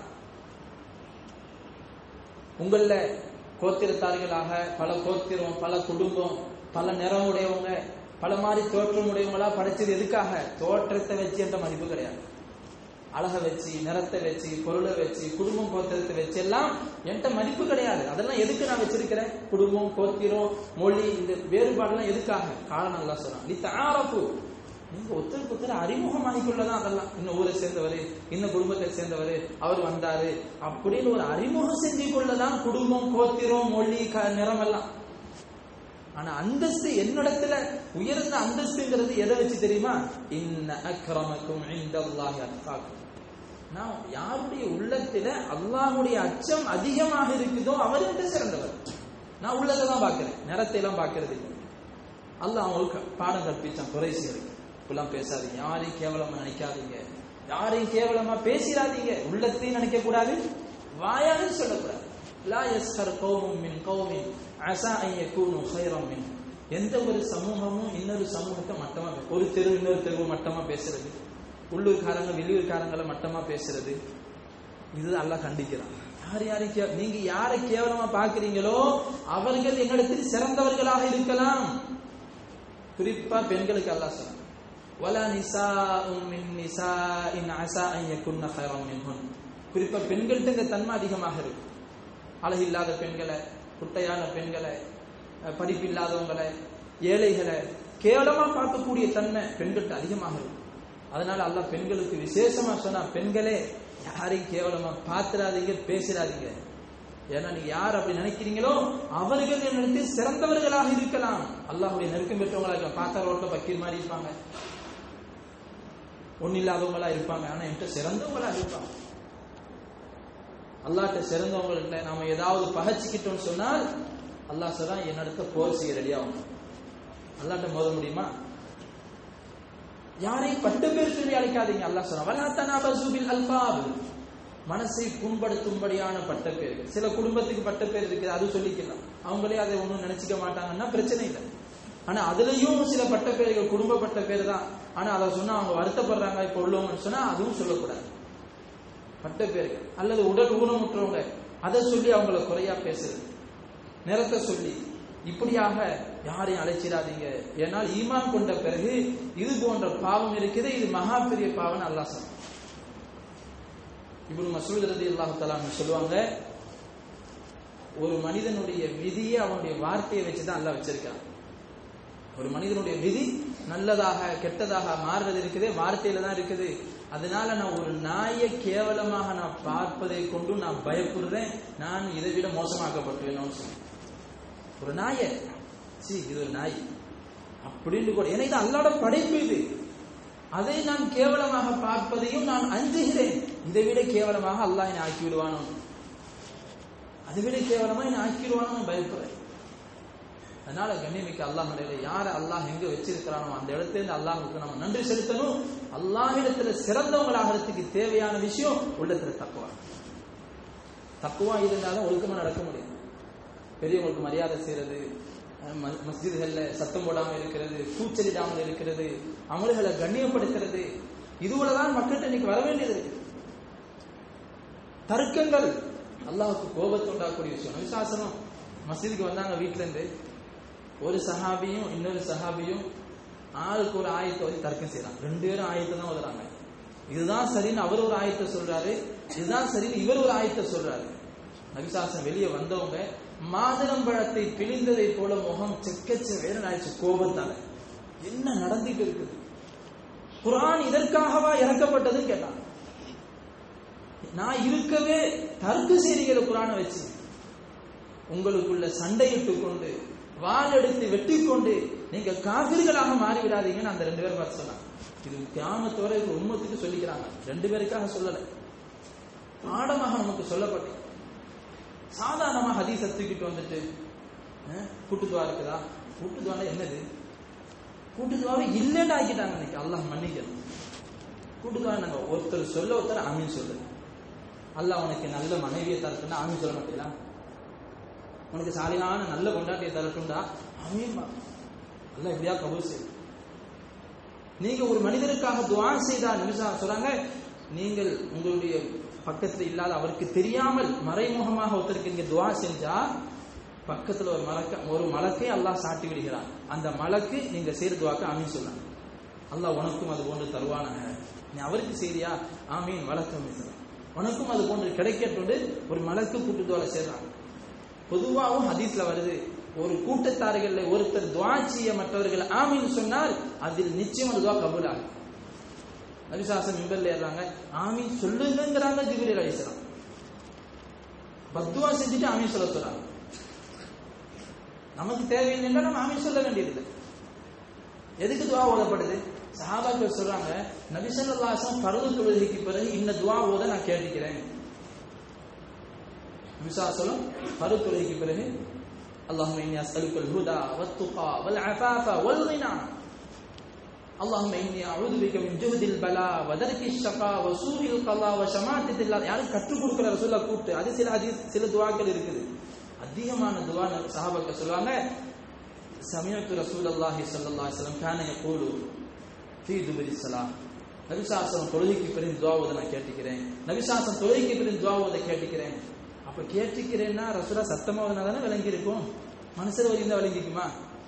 உங்கள கோத்திரத்தார்களாக பல கோத்திரம் பல குடும்பம் பல நிறம் உடையவங்க பல மாதிரி தோற்றம் உடையவங்களா படைச்சது எதுக்காக தோற்றத்தை வச்சு என்ற மதிப்பு கிடையாது அழக வச்சு நிறத்தை வச்சு பொருளை வச்சு குடும்பம் கோத்திரத்தை வச்சு எல்லாம் என்கிட்ட மதிப்பு கிடையாது அதெல்லாம் எதுக்கு நான் வச்சிருக்கிறேன் குடும்பம் கோத்திரம் மொழி இந்த வேறுபாடுலாம் எதுக்காக காரணம் எல்லாம் சொல்றான் நீ தாரப்பு நீங்க ஒருத்தருக்கு ஒருத்தர் அறிமுகமாகிக்கொள்ளதான் அதெல்லாம் இந்த ஊரை சேர்ந்தவர் இந்த குடும்பத்தை சேர்ந்தவர் அவர் வந்தாரு அப்படின்னு ஒரு அறிமுகம் செஞ்சு கொள்ளதான் குடும்பம் கோத்திரம் மொழி க- நிறம் எல்லாம் ஆனா அந்தஸ்து என்னிடத்துல உயர்ந்த அந்தஸ்துங்கிறது எதை வச்சு தெரியுமா இன்ன அக்ரமக்கும் இந்தல்லாஹி அத்காக்கும் நான் யாருடைய உள்ளத்துல அல்லாஹ்வுடைய அச்சம் அதிகமாக இருக்குதோ அவர் என்று சிறந்தவர் நான் உள்ளதை தான் பார்க்கிறேன் நிறத்தை எல்லாம் பார்க்கறது இல்லை அல்லாஹ் அவங்களுக்கு பாடம் கற்பிச்சான் குறைசிகளுக்கு இப்பெல்லாம் பேசாதீங்க யாரையும் கேவலமா நினைக்காதீங்க யாரையும் கேவலமா பேசிடாதீங்க உள்ளத்தையும் நினைக்க கூடாது வாயாலும் சொல்லக்கூடாது லா யஸ்ஹர் கௌமும் மின் கௌமின் அஸா அன் யகூனு கைரம் மின் எந்த ஒரு சமூகமும் இன்னொரு சமூகத்தை மட்டமா பே- ஒரு தெரு இன்னொரு தெருவு மட்டமா பேசுறது உள்ளூர்காரங்க வெளியூர்காரங்களை மட்டமா பேசுறது இது அல்லாஹ் கண்டிக்கிறான் யார் யாரை கே- நீங்க யாரை கேவலமா பாக்குறீங்களோ அவர்கள் என்னிடத்தில் சிறந்தவர்களாக இருக்கலாம் குறிப்பா பெண்களுக்கு அல்லாஹ் சொன்னான் வலா நிசாஉம் மின் நிசாஇன் அஸா அன் யகுன்ன கைரம் மின்ஹுன் குறிப்பா பெண்கள்ட்ட இந்த தன்மை அதிகமாக இருக்கு அழகில்லாத பெண்களை குட்டையான பெண்களை அஹ், படிப்பில்லாதவங்களை ஏழைகளை கேவலமா பார்க்கக்கூடிய தன்மை பெண்கள்ட்ட அதிகமாக இருக்கு அதனால அல்லாஹ் பெண்களுக்கு விசேஷமா சொன்னா பெண்களே யாரையும் கேவலமா பாத்துறாதீங்க பேசிடாதீங்க ஏன்னா நீங்க யார் அப்படி நினைக்கிறீங்களோ அவர்கள் என்னிடத்தில் சிறந்தவர்களாக இருக்கலாம் அல்லாஹ்வுடைய நெருக்கம் பெற்றவங்களா இருக்கலாம் பார்த்தா ரோட்ல பக்கீர் மாதிரி இருப்பாங்க ஒன்னும் இல்லாதவங்களா இருப்பாங்க ஆனா என்கிட்ட சிறந்தவங்களா இருப்பாங்க அல்லாஹ்ட்ட சிறந்தவங்கள்ட்ட நாம ஏதாவது பகச்சிக்கிட்டோம்னு சொன்னால் அல்லாஹ் சொல்றான் என்னிடத்த போர் செய்ய ரெடியாகும் அல்லாஹ்ட்ட மோத முடியுமா யாரையும் பட்ட பேர் சொல்லி அழைக்காதீங்க அல்லாஹ் சொல்றான் வலா தனாபசு பில் அல்பாப் மனசை புண்படுத்தும்படியான பட்ட பேர்கள் சில குடும்பத்துக்கு பட்ட பேர் இருக்குது அது சொல்லிக்கலாம் அவங்களே அதை ஒண்ணும் நினைச்சுக்க மாட்டாங்கன்னா பிரச்சனை இல்லை ஆனா அதுலயும் சில பட்ட பேர்கள் குடும்ப பட்ட பேர் தான் ஆனா அதை சொன்னா அவங்க வருத்தப்படுறாங்க இப்ப உள்ளவங்கன்னு சொன்னா அதுவும் சொல்லக்கூடாது பட்ட பேர்கள் அல்லது உடல் ஊனமுற்றவங்க அதை சொல்லி அவங்கள குறையா பேசுறது நிறத்தை சொல்லி இப்படியாக யாரையும் அழைச்சிடாதீங்க ஏனால் ஈமான் கொண்ட பிறகு இது போன்ற பாவம் இருக்குது இது மகா பெரிய பாவம் அல்லாஹ் சொல்றான் இப்னு மசூத் ரலியல்லாஹு தஆலா சொல்லுவாங்க ஒரு மனிதனுடைய விதியை அவனுடைய வார்த்தையை வச்சு தான் அல்லாஹ் வச்சிருக்கான் ஒரு மனிதனுடைய விதி நல்லதாக கெட்டதாக மாறுறது இருக்குது வார்த்தையில தான் இருக்குது அதனால நான் ஒரு நாயை கேவலமாக நான் பார்ப்பதை கொண்டு நான் பயப்படுறேன் நான் இதை விட மோசமாக்கப்பட்டுவேன்னு சொன்னேன் ஒரு நாயை சீ இது ஒரு நாய் அப்படின்னு கூட ஏன்னா இது அல்லாட படைப்பு இது அதை நான் கேவலமாக பார்ப்பதையும் நான் அஞ்சுகிறேன் இதை விட கேவலமாக அல்லாஹ் என்னை ஆக்கி விடுவானோ அதை விட கேவலமா என்னை ஆக்கி விடுவானோ பயப்படுறேன் அதனால கண்ணியமிக்க அல்லாஹ் யார அல்லாஹ் எங்க வச்சிருக்கிறானோ அந்த இடத்துல இருந்து அல்லாஹுக்கு நம்ம நன்றி செலுத்தணும் அல்லாஹிடத்துல சிறந்தவங்களாகிறதுக்கு தேவையான விஷயம் உள்ளத்துல தக்குவா தக்குவா இருந்தாலும் ஒழுக்கமா நடக்க முடியும் பெரியவங்களுக்கு மரியாதை செய்யறது ம- மஸ்ஜிதுகள்ல சத்தம் போடாம இருக்கிறது கூச்சலிடாமல் இருக்கிறது அமல்களை கண்ணியப்படுத்துறது இதுவுல தான் மக்கள்கிட்ட இன்னைக்கு வர வேண்டியது இருக்கு தர்க்கங்கள் அல்லாஹ்வுக்கு கோபத்தை உண்டாக்கக்கூடிய விஷயம் நபிசாசனம் மசீதுக்கு வந்தாங்க வீட்ல இருந்து ஒரு சஹாபியும் இன்னொரு சஹாபியும் ஆளுக்கு ஒரு ஆயத்தை வந்து தர்க்கம் செய்யறாங்க ரெண்டு பேரும் ஆயத்தை தான் ஓதுறாங்க இதுதான் சரின்னு அவர் ஒரு ஆயத்தை சொல்றாரு இதுதான் சரின்னு இவர் ஒரு ஆயத்தை சொல்றாரு நபிசாசனம் வெளியே வந்தவங்க மாதுளம்பழத்தை பிழிந்ததை போல முகம் செக்கச்ச வேற ஆயிடுச்சு கோபத்தால என்ன நடந்துட்டு இருக்குது குரான் இதற்காகவா இறக்கப்பட்டதுன்னு கேட்டான் நான் இருக்கவே தர்க்கு செய்திகளை குரானை வச்சு உங்களுக்குள்ள சண்டையிட்டு கொண்டு வாள் எடுத்து வெட்டி கொண்டு நீங்க காவிர்களாக மாறிவிடாதீங்கன்னு அந்த ரெண்டு பேரும் பார்த்து சொன்னாங்க இது கிராமத்தோட இது உண்மத்துக்கு சொல்லிக்கிறாங்க ரெண்டு பேருக்காக சொல்லல பாடமாக நமக்கு சொல்லப்பட்டு சாதாரணமா ஹதீஸை தூக்கிட்டு வந்துட்டு அஹ், கூட்டுதுவா இருக்குதா கூட்டுதுவானா என்னது கூட்டுதுவாவை இல்லைன்னு ஆக்கிட்டாங்க இன்னைக்கு அல்லாஹ் மன்னிக்கணும் கூட்டுதுவா நாங்க ஒருத்தர் சொல்ல ஒருத்தர் ஆமீன் சொல்லு அல்லாஹ் உனக்கு நல்ல மனைவியை தரட்டுன்னா ஆமீன் சொல்ல மாட்டீங்களா உனக்கு சாலியான நல்ல கொண்டாட்டியை தரட்டும்டா ஆமீன் அல்லாஹ் எப்படியா கபூல் செய் நீங்க ஒரு மனிதருக்காக துவா செய்தா நிமிஷா சொல்றாங்க நீங்கள் உங்களுடைய பக்கத்துல இல்லாத அவருக்கு தெரியாமல் மறைமுகமாக ஒருத்தருக்கு நீங்க துவா செஞ்சா பக்கத்துல ஒரு மலக்க ஒரு மலக்கை அல்லாஹ் சாட்டி விடுகிறான் அந்த மலக்கு நீங்க செய்த துவாக்கு ஆமீன் சொன்னாங்க அல்லாஹ் உனக்கும் அது போன்று தருவானாக நீ அவருக்கு செய்தியா ஆமீன் வழக்கம் உனக்கும் அது போன்று கிடைக்கட்டு ஒரு மலக்கு கூட்டுதுவால சேர்றாங்க பொதுவாகவும் ஹதீஸ்ல வருது ஒரு கூட்டத்தார்கள்ல ஒருத்தர் துவா செய்ய மற்றவர்கள் ஆமீன் சொன்னால் அதில் நிச்சயம் ஒரு துவா கபூல் ஆகும் நபிசாசம் மிம்பர்ல ஏறாங்க ஆமீன் சொல்லுங்கிறாங்க ஜிபிரில் அலிஸ்லாம் பத்துவா செஞ்சுட்டு ஆமீன் சொல்ல சொல்றாங்க நமக்கு தேவையில்லைன்னா நம்ம ஆமீன் சொல்ல வேண்டியதில்லை எதுக்கு துவா ஓதப்படுது சஹாபாக்கள் சொல்றாங்க நபிசல்லாசம் பருவ தொழுகைக்கு பிறகு இந்த துவா ஓத நான் கேட்டுக்கிறேன் விசாசலம் பருவ தொழுகைக்கு பிறகு اللهم إني أسألك الهدى والتقى والعفاف والغنى اللهم إني أعوذ بك من جهد البلاء ودرك الشقاء وسوء القضاء وشماتة الله யாரும் கற்றுக் கொடுக்கிற ரசூல்லா கூப்பிட்டு அது சில ஹதீஸ் சில துவாக்கள் இருக்குது அதிகமான துவா சஹாபாக்கள் சொல்லுவாங்க சமயத்து ரசூலுல்லாஹி ஸல்லல்லாஹு அலைஹி வஸல்லம் கான யகூலு ஃபீ துபரி ஸலாம் நபிசாசனம் தொழுகைக்கு பிறகு துவா ஓத நான் கேட்டுக்கிறேன் நபிசாசனம் தொழுகைக்கு பிறகு துவா ஓத கேட்டுக்கிறேன் அப்ப கேட்டுக்கிறேன்னா ரசூலா சத்தமா ஓதுனா தானே விளங்கி இருக்கும் மனசுல வரையும் விளங்கிக்குமா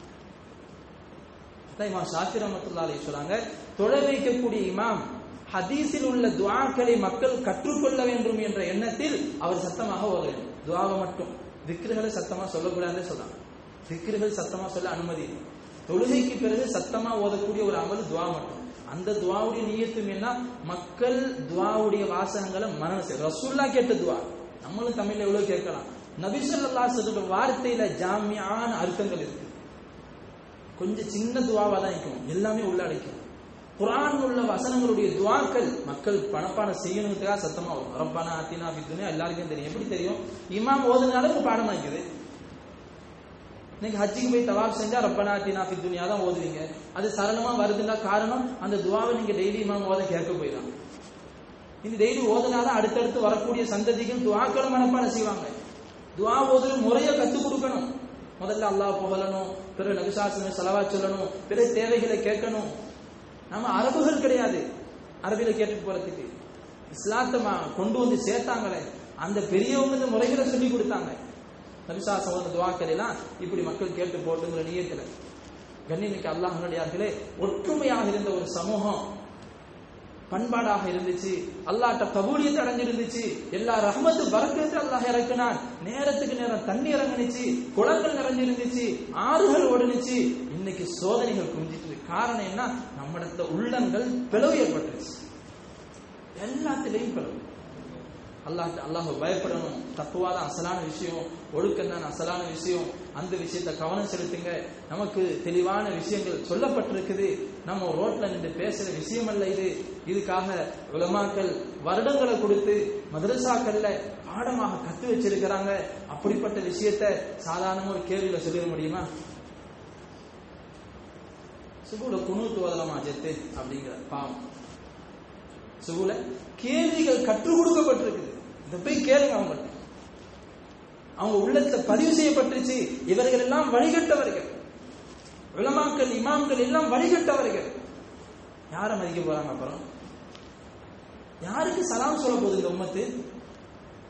அதான் இமாம் ஷாஃபி ரஹ்மத்துல்லாஹி அலைஹி சொல்றாங்க தொழ வைக்கக்கூடிய இமாம் ஹதீஸில் உள்ள துஆக்களை மக்கள் கற்றுக்கொள்ள வேண்டும் என்ற எண்ணத்தில் அவர் சத்தமாக ஓத வேண்டும் துஆவை மட்டும் திக்ருகளை சத்தமா சொல்லக்கூடாதுன்னு சொல்றாங்க திக்ருகள் சத்தமா சொல்ல அனுமதி இல்லை. தொழுகைக்கு பிறகு சத்தமா ஓதக்கூடிய ஒரு அமல் துவா மட்டும் அந்த துவாவுடைய நீயத்தும் என்ன மக்கள் துவாவுடைய வாசகங்களை மரணம் செய்ய ரசூல்லா கேட்ட துவா நம்மளும் தமிழ்ல எவ்வளவு கேட்கலாம் நபி ஸல்லல்லாஹு அலைஹி வஸல்லம் வார்த்தையில ஜாமியான அர்த்தங்கள் இருக்கு கொஞ்சம் சின்ன துவாவா தான் இருக்கும் எல்லாமே உள்ளடக்கும் குர்ஆன் உள்ள வசனங்களுடைய துவாக்கள் மக்கள் பணப்பான செய்யணுங்கிறதுக்காக சத்தமா வரும் ரப்பானா ஆத்தினா ஃபி துன்யா எல்லாருக்கும் தெரியும் எப்படி தெரியும் இமாம் ஓதுனால ஒரு பாடமா இருக்குது இன்னைக்கு ஹஜ்ஜிக்கு போய் தவாப் செஞ்சா ரப்பனா ஆத்தினா ஃபி துன்யா தான் ஓதுவீங்க அது சரளமா வருதுன்னா காரணம் அந்த துவாவை நீங்க டெய்லி இமாம் ஓத கேட்க போயிடலாம் இந்த டெய்லி ஓதுனாதான் அடுத்தடுத்து வரக்கூடிய சந்ததிகள் துவாக்களும் மனப்பாடம் செய்வாங்க துவா ஓதுற முறையை கத்துக் கொடுக்கணும் முதல்ல அல்லாஹ் புகழணும் பிறகு நபிசாசனம் செலவா சொல்லணும் பிறகு தேவைகளை கேட்கணும் நம்ம அரபுகள் கிடையாது அரபில கேட்டுட்டு போறதுக்கு இஸ்லாத்தை ம- கொண்டு வந்து சேர்த்தாங்களே அந்த பெரியவங்க இந்த முறைகளை சொல்லி கொடுத்தாங்க நபிசாசம் ஓதுன துவாக்கள் எல்லாம் இப்படி மக்கள் கேட்டு போட்டுங்கிற நியத்துல கண்ணிமிக்க அல்லாஹ் ஒற்றுமையாக இருந்த ஒரு சமூகம் பண்பாடாக இருந்துச்சு அல்லாட்ட கபூலியத்தை அடைஞ்சிருந்துச்சு எல்லா ரஹ்மத்து பரக்கத்து அல்லாஹ் இறக்குனான் நேரத்துக்கு நேரம் தண்ணி இறங்குனுச்சு குளங்கள் நிறைஞ்சிருந்துச்சு ஆறுகள் ஓடுனுச்சு இன்னைக்கு சோதனைகள் குஞ்சிட்டு இருக்கு. காரணம் என்ன நம்மிடத்த உள்ளங்கள் பிளவு ஏற்பட்டுருச்சு எல்லாத்திலையும் பிளவு அல்லாஹ் அல்லாஹ் பயப்படணும் தப்புவா தான் அசலான விஷயம் ஒழுக்கம் தான் அசலான விஷயம் அந்த விஷயத்தை கவனம் செலுத்துங்க நமக்கு தெளிவான விஷயங்கள் சொல்லப்பட்டிருக்குது நம்ம ரோட்ல நின்று பேசுற விஷயம் அல்ல இது இதுக்காக உலமாக்கள் வருடங்களை கொடுத்து மதரசாக்கள்ல பாடமாக கத்து வச்சிருக்கிறாங்க அப்படிப்பட்ட விஷயத்தை சாதாரணமா ஒரு கேள்வியில சொல்லிட முடியுமா சுகுல குணூத்து ஓதலாமா ஜெத்து அப்படிங்கிற பாவம் சுகுல கேள்விகள் கற்றுக் கொடுக்கப்பட்டிருக்குது இதை போய் கேளுங்க அவங்கள்ட்ட அவங்க உள்ளத்துல பதிவு செய்யப்பட்டுருச்சு இவர்கள் எல்லாம் வழிகட்டவர்கள் உலமாக்கள் இமாம்கள் எல்லாம் வழிகட்டவர்கள் யாரை மதிக்க போறாங்க அப்புறம் யாருக்கு சலாம் சொல்ல போகுது இந்த உம்மத்து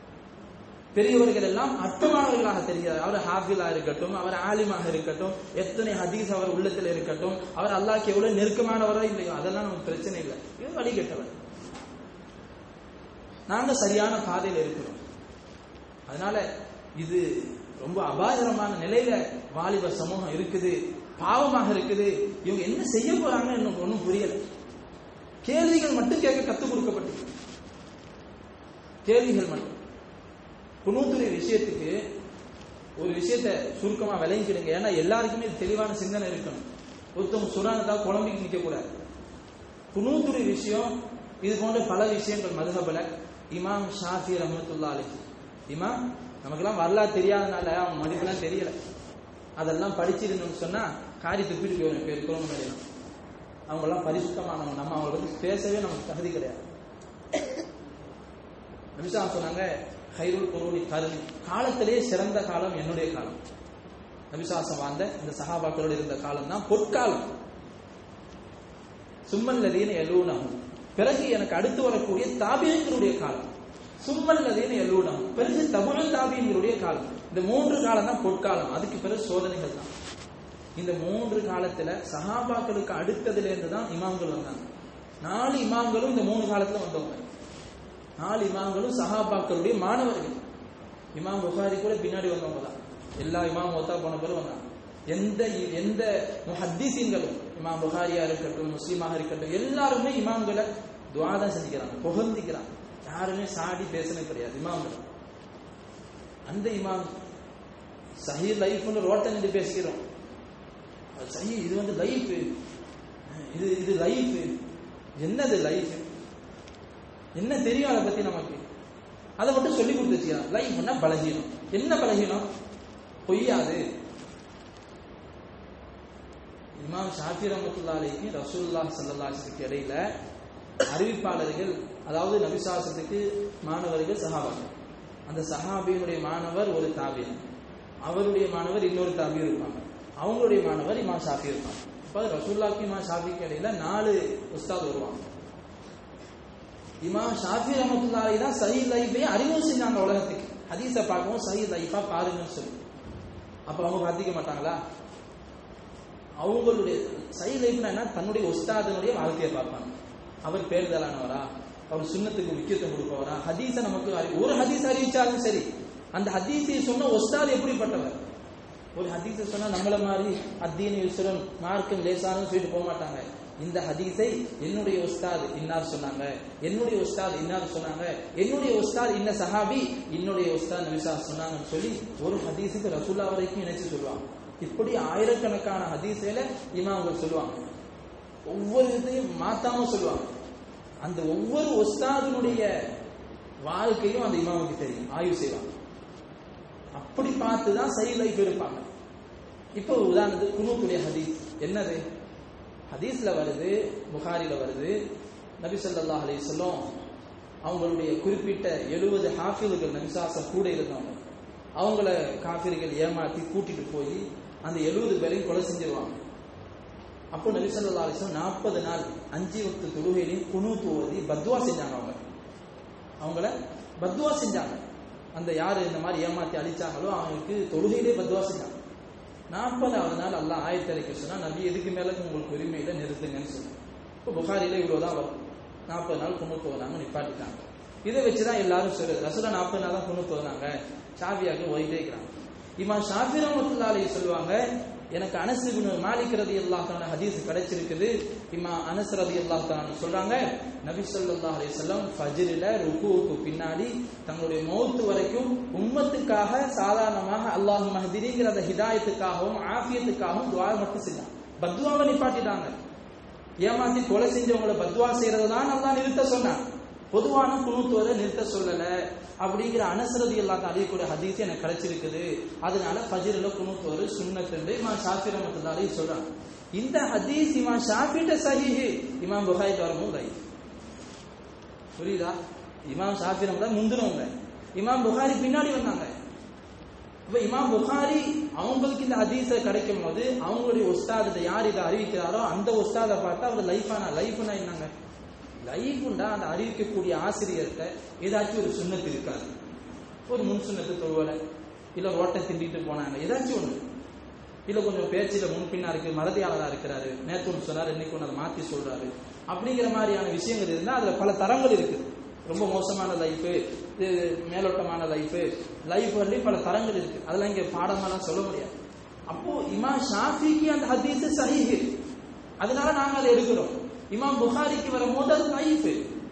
பெரியவர்கள் எல்லாம் அற்பமானவர்களாக தெரிகிறார் அவர் ஹாஃபிலா இருக்கட்டும் அவர் ஆலிமாக இருக்கட்டும் எத்தனை ஹதீஸ் அவர் உள்ளத்தில் இருக்கட்டும் அவர் அல்லாஹ்க்கு எவ்வளவு நெருக்கமானவரோ இல்லையோ அதெல்லாம் நமக்கு பிரச்சனை இல்லை இது வழிகட்டவர் நாங்க சரியான பாதையில் இருக்கிறோம் அதனால இது ரொம்ப அபாயகரமான நிலையில வாலிப சமூகம் இருக்குது பாவமாக இருக்குது இவங்க என்ன செய்ய போறாங்கன்னு எனக்கு ஒன்றும் புரியல கேள்விகள் மட்டும் கேட்க கத்துக் கொடுக்கப்பட்டிருக்கு கேள்விகள் மட்டும் குணூத்துடைய விஷயத்துக்கு ஒரு விஷயத்த சுருக்கமா விளங்கிக்கிடுங்க ஏன்னா எல்லாருக்குமே இது தெளிவான சிந்தனை இருக்கணும் ஒருத்தவங்க சுரானதா குழம்பிக்கு நிக்க கூடாது குணூத்துடைய விஷயம் இது போன்ற பல விஷயங்கள் மதுஹபல இமாம் ஷாஃபி ரஹமத்துல்லா அலிஹி இமாம் நமக்கெல்லாம் வரலாறு தெரியாதனால அவங்க மதிப்பெல்லாம் தெரியல அதெல்லாம் படிச்சிருந்தோம்னு சொன்னா காரி துப்பிட்டு போயிடும் பேர் குழம்பு முன்னாடிலாம் அவங்க எல்லாம் பரிசுத்தமானவங்க நம்ம அவங்களை பத்தி பேசவே நமக்கு தகுதி கிடையாது நபிசா சொன்னாங்க ஹைருல் குருணி கருணி காலத்திலே சிறந்த காலம் என்னுடைய காலம் நபிசாசம் வாழ்ந்த இந்த சகாபாக்களோடு இருந்த காலம் தான் பொற்காலம் சும்மல்லதீன எல்லூனகும் பிறகு எனக்கு அடுத்து வரக்கூடிய தாபியங்களுடைய காலம் சும்மல்லதீன எல்லூனகும் பிறகு தமிழ் தாபியங்களுடைய காலம் இந்த மூன்று காலம் தான் பொற்காலம் அதுக்கு பிறகு சோதனைகள் தான் இந்த மூன்று காலத்துல சஹாபாக்களுக்கு அடுத்ததுல இருந்து தான் இமாம்கள் வந்தாங்க நாலு இமாம்களும் இந்த மூணு காலத்துல வந்தவங்க நாலு இமாம்களும் சஹாபாக்களுடைய மாணவர்கள் இமாம் புகாரி கூட பின்னாடி வந்தவங்க தான் எல்லா இமாம் ஒத்தா போன பிறகு வந்தாங்க எந்த எந்த முஹத்திசீன்களும் இமாம் புகாரியா இருக்கட்டும் முஸ்லீமாக இருக்கட்டும் எல்லாருமே இமாம்களை துவா தான் செஞ்சுக்கிறாங்க புகழ்ந்திக்கிறாங்க யாருமே சாடி பேசினது கிடையாது இமாம்கள் அந்த இமாம் சஹி லைஃப்னு ரோட்டை நின்று பேசிக்கிறோம் அது சஹி இது வந்து லைஃப் இது இது லைஃப் என்னது லைஃப் என்ன தெரியும் அதை பத்தி நமக்கு அதை மட்டும் சொல்லி கொடுத்து வச்சுக்கலாம் லைஃப்னா பலகீனம் என்ன பலகீனம் பொய்யாது இமாம் ஷாஃபி ரஹமத்துல்லா அலைக்கு ரசூல்லா சல்லாஹுக்கு இடையில அறிவிப்பாளர்கள் அதாவது நபிசாசத்துக்கு மாணவர்கள் சஹாபாக்கள் அந்த சஹாபியினுடைய மாணவர் ஒரு தாபியன் அவருடைய மாணவர் இன்னொரு தாபியும் இருப்பாங்க அவங்களுடைய மாணவர் இமா ஷாஃபி இருப்பாங்க அப்ப ரசூல்லாக்கு இமா ஷாஃபிக்கு இடையில நாலு உஸ்தாத் வருவாங்க இமாம் ஷாஃபி ரஹமத்துல்லாஹி தான் சஹி லைஃபை அறிமுகம் செஞ்சாங்க உலகத்துக்கு ஹதீஸை பார்க்கவும் சஹி லைஃபா பாருங்கன்னு சொல்லி அப்ப அவங்க பார்த்திக்க மாட்டாங்களா அவங்களுடைய சஹி லைஃப்னா என்ன தன்னுடைய உஸ்தாதனுடைய வாழ்க்கையை பார்ப்பாங்க அவர் பேர்தலானவரா அவர் சுண்ணத்துக்கு முக்கியத்துவம் கொடுப்பவரா ஹதீஸை நமக்கு அறி- ஒரு ஹதீஸ் அறிவிச்சாலும் சரி அந்த ஹதீஸை சொன்ன உஸ்தாத் எப்படிப்பட்டவர் ஒரு ஹதீஸை சொன்னா நம்மள மாதிரி அத்தீன யுஸ்ரன் மார்க்கம் லேசானு சொல்லிட்டு போக மாட்டாங்க இந்த ஹதீஸை என்னுடைய உஸ்தாத் இன்னார் சொன்னாங்க என்னுடைய உஸ்தாத் இன்னார் சொன்னாங்க என்னுடைய உஸ்தாத் இன்ன சஹாபி என்னுடைய உஸ்தாத் நபிசா சொன்னாங்கன்னு சொல்லி ஒரு ஹதீஸுக்கு ரசூல்லா வரைக்கும் இணைச்சு சொல்லுவாங்க இப்படி ஆயிரக்கணக்கான ஹதீஸையில இமாம்கள் சொல்லுவாங்க ஒவ்வொரு இதையும் மாத்தாம சொல்லுவாங்க அந்த ஒவ்வொரு உஸ்தாதினுடைய வாழ்க்கையும் அந்த இமாமுக்கு தெரியும் ஆய்வு செய்வாங்க அப்படி பார்த்து தான் சை லைஃப் இருப்பாங்க இப்போ உதாரணத்துக்கு குனூத்துடைய ஹதீஸ் என்னது ஹதீஸ்ல வருது புகாரில வருது நபி ஸல்லல்லாஹு அலைஹி வஸல்லம் அவங்களுடைய குறிப்பிட்ட எழுபது ஹாஃபில்கள் நபிசாசம் கூட இருந்தவங்க அவங்கள காஃபிர்கள் ஏமாத்தி கூட்டிட்டு போய் அந்த எழுபது பேரையும் கொலை செஞ்சிருவாங்க அப்போ நபி ஸல்லல்லாஹு அலைஹி வஸல்லம் நாற்பது நாள் அஞ்சு வக்து தொழுகையிலையும் குனூத்து ஓதி பத்வா செஞ்சாங்க அவங்க அவங்கள பத்வா செஞ்சாங்க அந்த யாரு இந்த மாதிரி ஏமாத்தி அழிச்சாங்களோ அவங்களுக்கு தொழுகையிலே பத்வா செஞ்சாங்க நாற்பதாவது நாள் அல்லாஹ் ஆயத்தரைக்க சொன்னா நபி எதுக்கு மேல உங்களுக்கு உரிமையில நிறுத்துங்கன்னு சொன்னாங்க இப்போ புகாரில இவ்வளவுதான் வரும் நாற்பது நாள் குணூத்து வந்தாங்க நிப்பாட்டிட்டாங்க இதை வச்சுதான் எல்லாரும் சொல்லுது ரசூலா நாற்பது நாள் தான் குணூத்து வந்தாங்க ஷாஃபியாக்கு ஓய்தே இருக்கிறாங்க இமாம் ஷாஃபி ரஹ்மத்துல்லாஹி அலைஹி சொல்லுவாங்க எனக்கு அனஸ் இப்னு மாலிக் ரலியல்லாஹு தஆலா ஹதீஸ் கிடைச்சிருக்குது இமா அனஸ் ரலியல்லாஹு தஆலா சொல்றாங்க நபி ஸல்லல்லாஹு அலைஹி வஸல்லம் ஃபஜ்ரில ருக்குவுக்கு பின்னாடி தங்களுடைய மௌத் வரைக்கும் உம்மத்துக்காக சாதாரணமாக அல்லாஹ் மஹ்திரிங்கிற அந்த ஹிதாயத்துக்காகவும் ஆஃபியத்துக்காகவும் துஆ மட்டும் செஞ்சாங்க பத்வாவை நிப்பாட்டிட்டாங்க ஏமாத்தி கொலை செஞ்சவங்களை பத்வா செய்யறது தான் அல்லாஹ் நிறுத்த சொன்னான் பொதுவான குணூத்துவரை நிறுத்த சொல்லல அப்படிங்கிற அனசரதி எல்லாம் அறியக்கூடிய ஹதீஸ் எனக்கு கிடைச்சிருக்குது அதனால ஃபஜ்ரில குணூத்துவரு சுன்னத்து இமாம் ஷாஃபி ரஹ்மத்துல்லாஹி சொல்றாங்க இந்த ஹதீஸ் இமாம் ஷாஃபிட்ட சஹீஹ் இமாம் புகாரி வரும்போது ரைட் புரியுதா இமாம் ஷாஃபி ரஹ்மத்துல்லாஹி முந்தினவங்க இமாம் புகாரி பின்னாடி வந்தாங்க அப்ப இமாம் புகாரி அவங்களுக்கு இந்த ஹதீஸ கிடைக்கும் போது அவங்களுடைய உஸ்தாத யார் இதை அறிவிக்கிறாரோ அந்த உஸ்தாத பார்த்தா அவர் லைஃபானா லைஃப்னா என்னங்க லைஃப்ண்டா அந்த அறிவிக்கக்கூடிய ஆசிரியர்கிட்ட ஏதாச்சும் ஒரு சுண்ணத்து இருக்காது ஒரு முன்சுனத்து தொழுவலை இல்ல ரோட்டை திண்டிட்டு போனாங்க ஏதாச்சும் ஒண்ணு இல்ல கொஞ்சம் பேச்சுல முன்பின்னா இருக்கு மறதியாளரா இருக்கிறாரு நேற்று ஒன்று சொன்னார் இன்னைக்கு ஒன்று அதை மாத்தி சொல்றாரு அப்படிங்கிற மாதிரியான விஷயங்கள் இருந்தா அதுல பல தரங்கள் இருக்கு ரொம்ப மோசமான லைஃப் இது மேலோட்டமான லைஃப் லைஃப் வரலையும் பல தரங்கள் இருக்கு அதெல்லாம் இங்க பாடமெல்லாம் சொல்ல முடியாது அப்போ இமாம் ஷாஃபிக்கு அந்த ஹதீஸ் சஹீஹ் அதனால நாங்க அதை எடுக்கிறோம் இமாம் புகாரிக்கு வரும்போது அது லைஃப்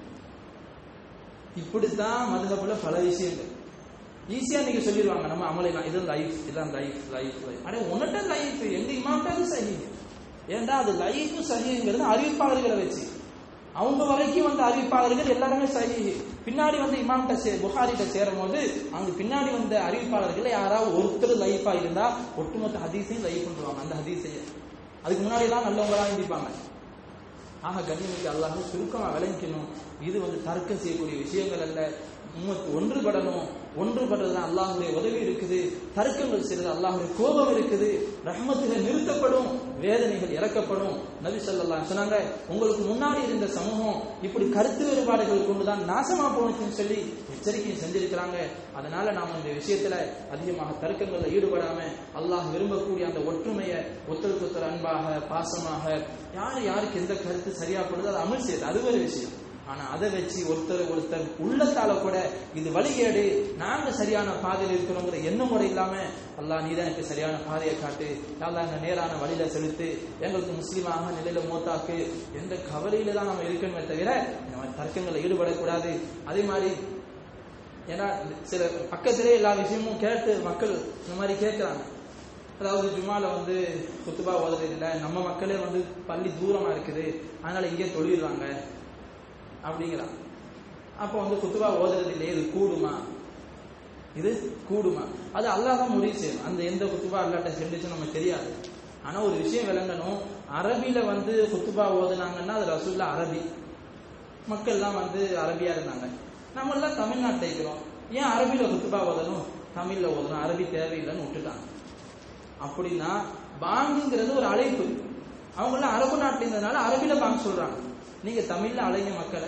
இப்படித்தான் மதுகப்புல பல விஷயங்கள் ஈஸியா நீங்க சொல்லிடுவாங்க நம்ம அமலைலாம் இது லைஃப் இதான் லைஃப் லைஃப் லைஃப் அடே உன்னட்ட லைஃப் எங்க இமாம்ட்ட அது சஹி ஏன்டா அது லைஃப் சஹிங்கிறது அறிவிப்பாளர்களை வச்சு அவங்க வரைக்கும் வந்த அறிவிப்பாளர்கள் எல்லாருமே சஹி பின்னாடி வந்து இமாம்கிட்ட சே புகாரிட்ட சேரும் போது அவங்க பின்னாடி வந்த அறிவிப்பாளர்கள் யாராவது ஒருத்தர் லைஃபா இருந்தா ஒட்டுமொத்த ஹதீஸையும் லைஃப் பண்ணுவாங்க அந்த ஹதீஸையே அதுக்கு முன்னாடி எல்லாம் நல்லவங்களா இருந்திப்பாங்க ஆக கண்ணியமிக்கு அல்லாஹ் சுருக்கமா விளங்கிக்கணும் இது வந்து தர்க்கம் செய்யக்கூடிய விஷயங்கள் அல்ல உம்மத்து ஒன்றுபடணும் ஒன்றுபடுறதுல அல்லாஹுடைய உதவி இருக்குது தர்க்கங்கள் செய்யறது அல்லாஹுடைய கோபம் இருக்குது ரஹ்மத்தில் நிறுத்தப்படும் வேதனைகள் இறக்கப்படும் நபி சொல்லலாம் சொன்னாங்க உங்களுக்கு முன்னாடி இருந்த சமூகம் இப்படி கருத்து வேறுபாடுகள் கொண்டுதான் நாசமா போனுச்சுன்னு சொல்லி எச்சரிக்கை செஞ்சிருக்கிறாங்க அதனால நாம இந்த விஷயத்துல அதிகமாக தர்க்கங்கள்ல ஈடுபடாம அல்லாஹ் விரும்பக்கூடிய அந்த ஒற்றுமையை ஒத்தருக்கு ஒத்தர் அன்பாக பாசமாக யார் யாருக்கு எந்த கருத்து சரியா படுதோ அதை அமல் செய்யுது அது ஒரு விஷயம் ஆனா அதை வச்சு ஒருத்தர் ஒருத்தர் உள்ளத்தால கூட இது வழிகேடு நாங்க சரியான பாதையில் இருக்கிறோங்கிற எண்ணம் கூட இல்லாம அல்லாஹ் நீதான் எனக்கு சரியான பாதையை காட்டு அல்லாஹ் எங்க நேரான வழியில செலுத்து எங்களுக்கு முஸ்லீமாக நிலையில மூத்தாக்கு எந்த கவலையில தான் நம்ம இருக்கணுமே தவிர நம்ம தர்க்கங்களில் ஈடுபடக்கூடாது அதே மாதிரி ஏன்னா சில பக்கத்திலே எல்லா விஷயமும் கேட்டு மக்கள் இந்த மாதிரி கேட்கிறாங்க அதாவது ஜுமால வந்து குத்துபா ஓதுறது இல்லை நம்ம மக்களே வந்து பள்ளி தூரமா இருக்குது அதனால இங்கே தொழில்வாங்க அப்படிங்கிறான் அப்போ வந்து குத்துபா ஓதுறது இல்லையே இது கூடுமா இது கூடுமா அது அல்லாஹ் தான் முடிவு செய்யணும் அந்த எந்த குத்துபா அல்லாட்ட சென்றுச்சு நமக்கு தெரியாது ஆனா ஒரு விஷயம் விளங்கணும் அரபியில வந்து குத்துபா ஓதுனாங்கன்னா அது ரசூல்லா அரபி மக்கள்லாம் வந்து அரபியா இருந்தாங்க நம்ம எல்லாம் தமிழ்நாட்டில் இருக்கிறோம் ஏன் அரபியில குத்துபா ஓதணும் தமிழ்ல ஓதணும் அரபி தேவையில்லைன்னு விட்டுட்டாங்க அப்படின்னா பாங்குங்கிறது ஒரு அழைப்பு அவங்க எல்லாம் அரபு நாட்டில் இருந்ததுனால அரபியில பாங்க் சொல்றாங்க நீங்க தமிழ்ல அழைங்க மக்களை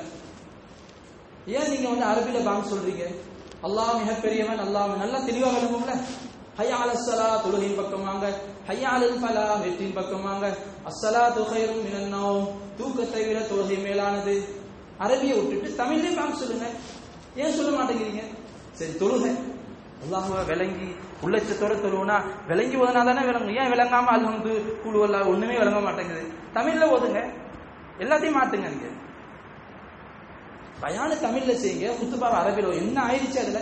ஏன் நீங்க வந்து அரபில பாங்க சொல்றீங்க அல்லாஹ் மிகப்பெரியவன் அல்லாஹ் நல்லா தெளிவா விளங்கும்ல ஹையால அஸ்ஸலா தொழுகையின் பக்கம் வாங்க ஹையாலில் ஃபலா வெற்றியின் பக்கம் வாங்க அஸ்ஸலா துகைரும் மினன்னௌம் தூக்கத்தை விட தொழுகை மேலானது அரபியை விட்டுட்டு தமிழ்லயே பாங்க சொல்லுங்க ஏன் சொல்ல மாட்டேங்கிறீங்க சரி தொழுகை அல்லாஹுவ விளங்கி உள்ளச்சத்தோட தொழுவுனா விளங்கி ஓதுனா தானே விளங்கும் ஏன் விளங்காம அல்ஹம்து குழுவல்லா ஒண்ணுமே விளங்க மாட்டேங்குது தமிழ்ல ஓதுங்க எல்லாத்தையும் மாத்துங்க நீங்க பயான தமிழ்ல செய்யுங்க குத்துபாவை அரபில என்ன ஆயிடுச்சு அதுல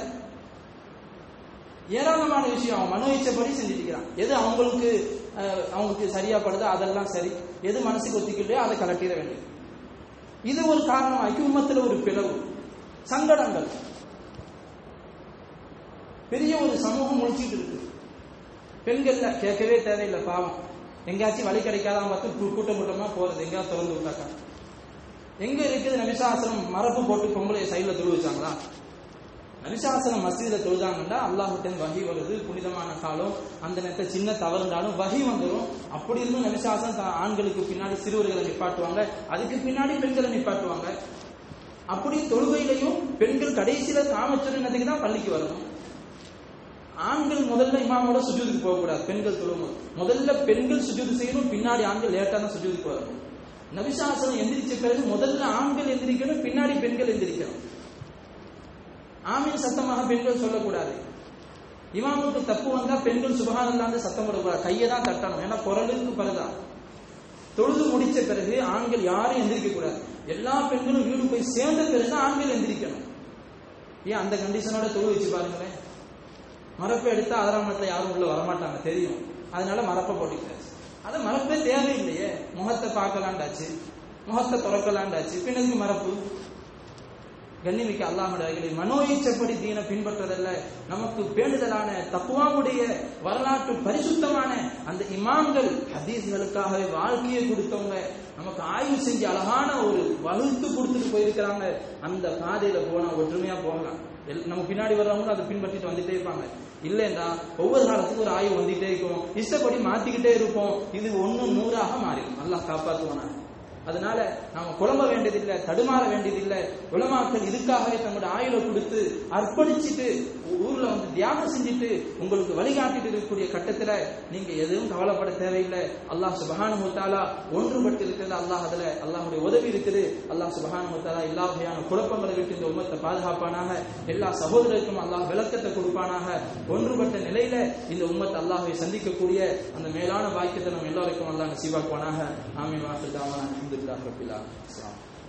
ஏராளமான விஷயம் அவன் மனோ இச்சப்படி செஞ்சுட்டு இருக்கிறான் எது அவங்களுக்கு அஹ், அவங்களுக்கு சரியா படுதோ அதெல்லாம் சரி எது மனசுக்கு ஒத்திக்கலையோ அதை கலட்டிட வேண்டியது இது ஒரு காரணமாக்கி உம்மத்துல ஒரு பிளவு சங்கடங்கள் பெரிய ஒரு சமூகம் முழிச்சிட்டு இருக்கு பெண்கள்ல கேட்கவே தேவையில்லை பாவம் எங்கேயாச்சும் வழி கிடைக்காதான் பார்த்து கூ- கூட்டம் கூட்டமா போறது எங்கேயாவது திறந்து விட்டாக்கா எங்க இருக்குது நபிசாசனம் மரபு போட்டு பொம்பளை சைடுல தொழு வச்சாங்களா நபிசாசனம் மசீதுல தொழுதாங்கன்னா அல்லாஹ்கிட்ட வகி வருது புனிதமான காலம் அந்த நேரத்தில் சின்ன தவறுண்டாலும் வகி வந்துடும் அப்படி இருந்தும் நபிசாசனம் தா- ஆண்களுக்கு பின்னாடி சிறுவர்களை நிப்பாட்டுவாங்க அதுக்கு பின்னாடி பெண்களை நிப்பாட்டுவாங்க அப்படி தொழுகையிலையும் பெண்கள் கடைசியில காமச்சுரினத்துக்கு தான் பள்ளிக்கு வரணும் ஆண்கள் முதல்ல இமாமோட சுஜூதுக்கு போகக்கூடாது பெண்கள் தொழும்போது முதல்ல பெண்கள் சுஜூது செய்யணும் பின்னாடி ஆண்கள் லேட்டா தான் சுஜூதுக்கு வரணும் நபிசாசனம் எந்திரிச்ச பிறகு முதல்ல ஆண்கள் எந்திரிக்கணும் பின்னாடி பெண்கள் எந்திரிக்கணும் ஆமீன் சத்தமாக பெண்கள் சொல்லக்கூடாது இமாமுக்கு தப்பு வந்தா பெண்கள் சுபகானந்தாந்து சத்தம் போடக்கூடாது கையை தான் தட்டணும் ஏன்னா குரலுக்கு பருதா தொழுது முடிச்ச பிறகு ஆண்கள் யாரும் எந்திரிக்க கூடாது எல்லா பெண்களும் வீடு போய் சேர்ந்த பிறகு ஆண்கள் எந்திரிக்கணும் ஏன் அந்த கண்டிஷனோட தொழு வச்சு பாருங்களேன் மரப்பை எடுத்தா ஆதாரமத்துல யாரும் உள்ள வரமாட்டாங்க தெரியும் அதனால மரப்பை போட்டுக்கிட்டாச்சு அது மரப்பே தேவையில்லையே முகத்தை பார்க்கலாண்டாச்சு முகத்தை திறக்கலாண்டாச்சு பின்னதுக்கு மரப்பு கண்ணிமிக்க அல்லாஹுடைய மனோ இச்சப்படி தீனை பின்பற்றதல்ல நமக்கு பேணுதலான தக்குவாவுடைய வரலாற்று பரிசுத்தமான அந்த இமாம்கள் ஹதீஸ்களுக்காகவே வாழ்க்கையை கொடுத்தவங்க நமக்கு ஆய்வு செஞ்சு அழகான ஒரு வகுத்து கொடுத்துட்டு போயிருக்கிறாங்க அந்த பாதையில போனா ஒற்றுமையா போகலாம் எல்- நம்ம பின்னாடி வர்றவங்களும் அதை பின்பற்றிட்டு வந்துட்டே இருப்பாங்க இல்லைன்னா ஒவ்வொரு காலத்துக்கும் ஒரு ஆய்வு வந்துட்டே இருக்கும் இஷ்டப்படி மாத்திக்கிட்டே இருப்போம் இது ஒண்ணு நூறாக மாறிடும் அல்லாஹ் காப்பாத்துவானா அதனால நாம குழம்ப வேண்டியதில்லை தடுமாற வேண்டியதில்லை உலமாக்கள் இதுக்காகவே தங்களுடைய ஆயுளை கொடுத்து அர்ப்பணிச்சுட்டு ஊர்ல வந்து தியானம் செஞ்சுட்டு உங்களுக்கு வழிகாட்டிட்டு இருக்கக்கூடிய கட்டத்துல நீங்க எதுவும் கவலைப்பட தேவையில்லை அல்லாஹ் சுபஹானஹு வ தஆலா ஒன்றுபட்டு இருக்கிறது அல்லாஹ் அதுல அல்லாஹ்வுடைய உதவி இருக்குது அல்லாஹ் சுபஹானஹு வ தஆலா எல்லா வகையான குழப்பங்களை விட்டு இந்த உம்மத்தை பாதுகாப்பானாக எல்லா சகோதரருக்கும் அல்லாஹ் விளக்கத்தை கொடுப்பானாக ஒன்றுபட்ட நிலையில இந்த உம்மத் அல்லாஹ்வை சந்திக்கக்கூடிய அந்த மேலான பாக்கியத்தை நம்ம எல்லாருக்கும் அல்லாஹ் நசீபாக்குவானாக ஆமீன் வாஹிர் தாவானா அல்ஹம்துலில்லாஹி ரப்பில் ஆலமீன் அஸ்ஸலாமு அலைக்கும்.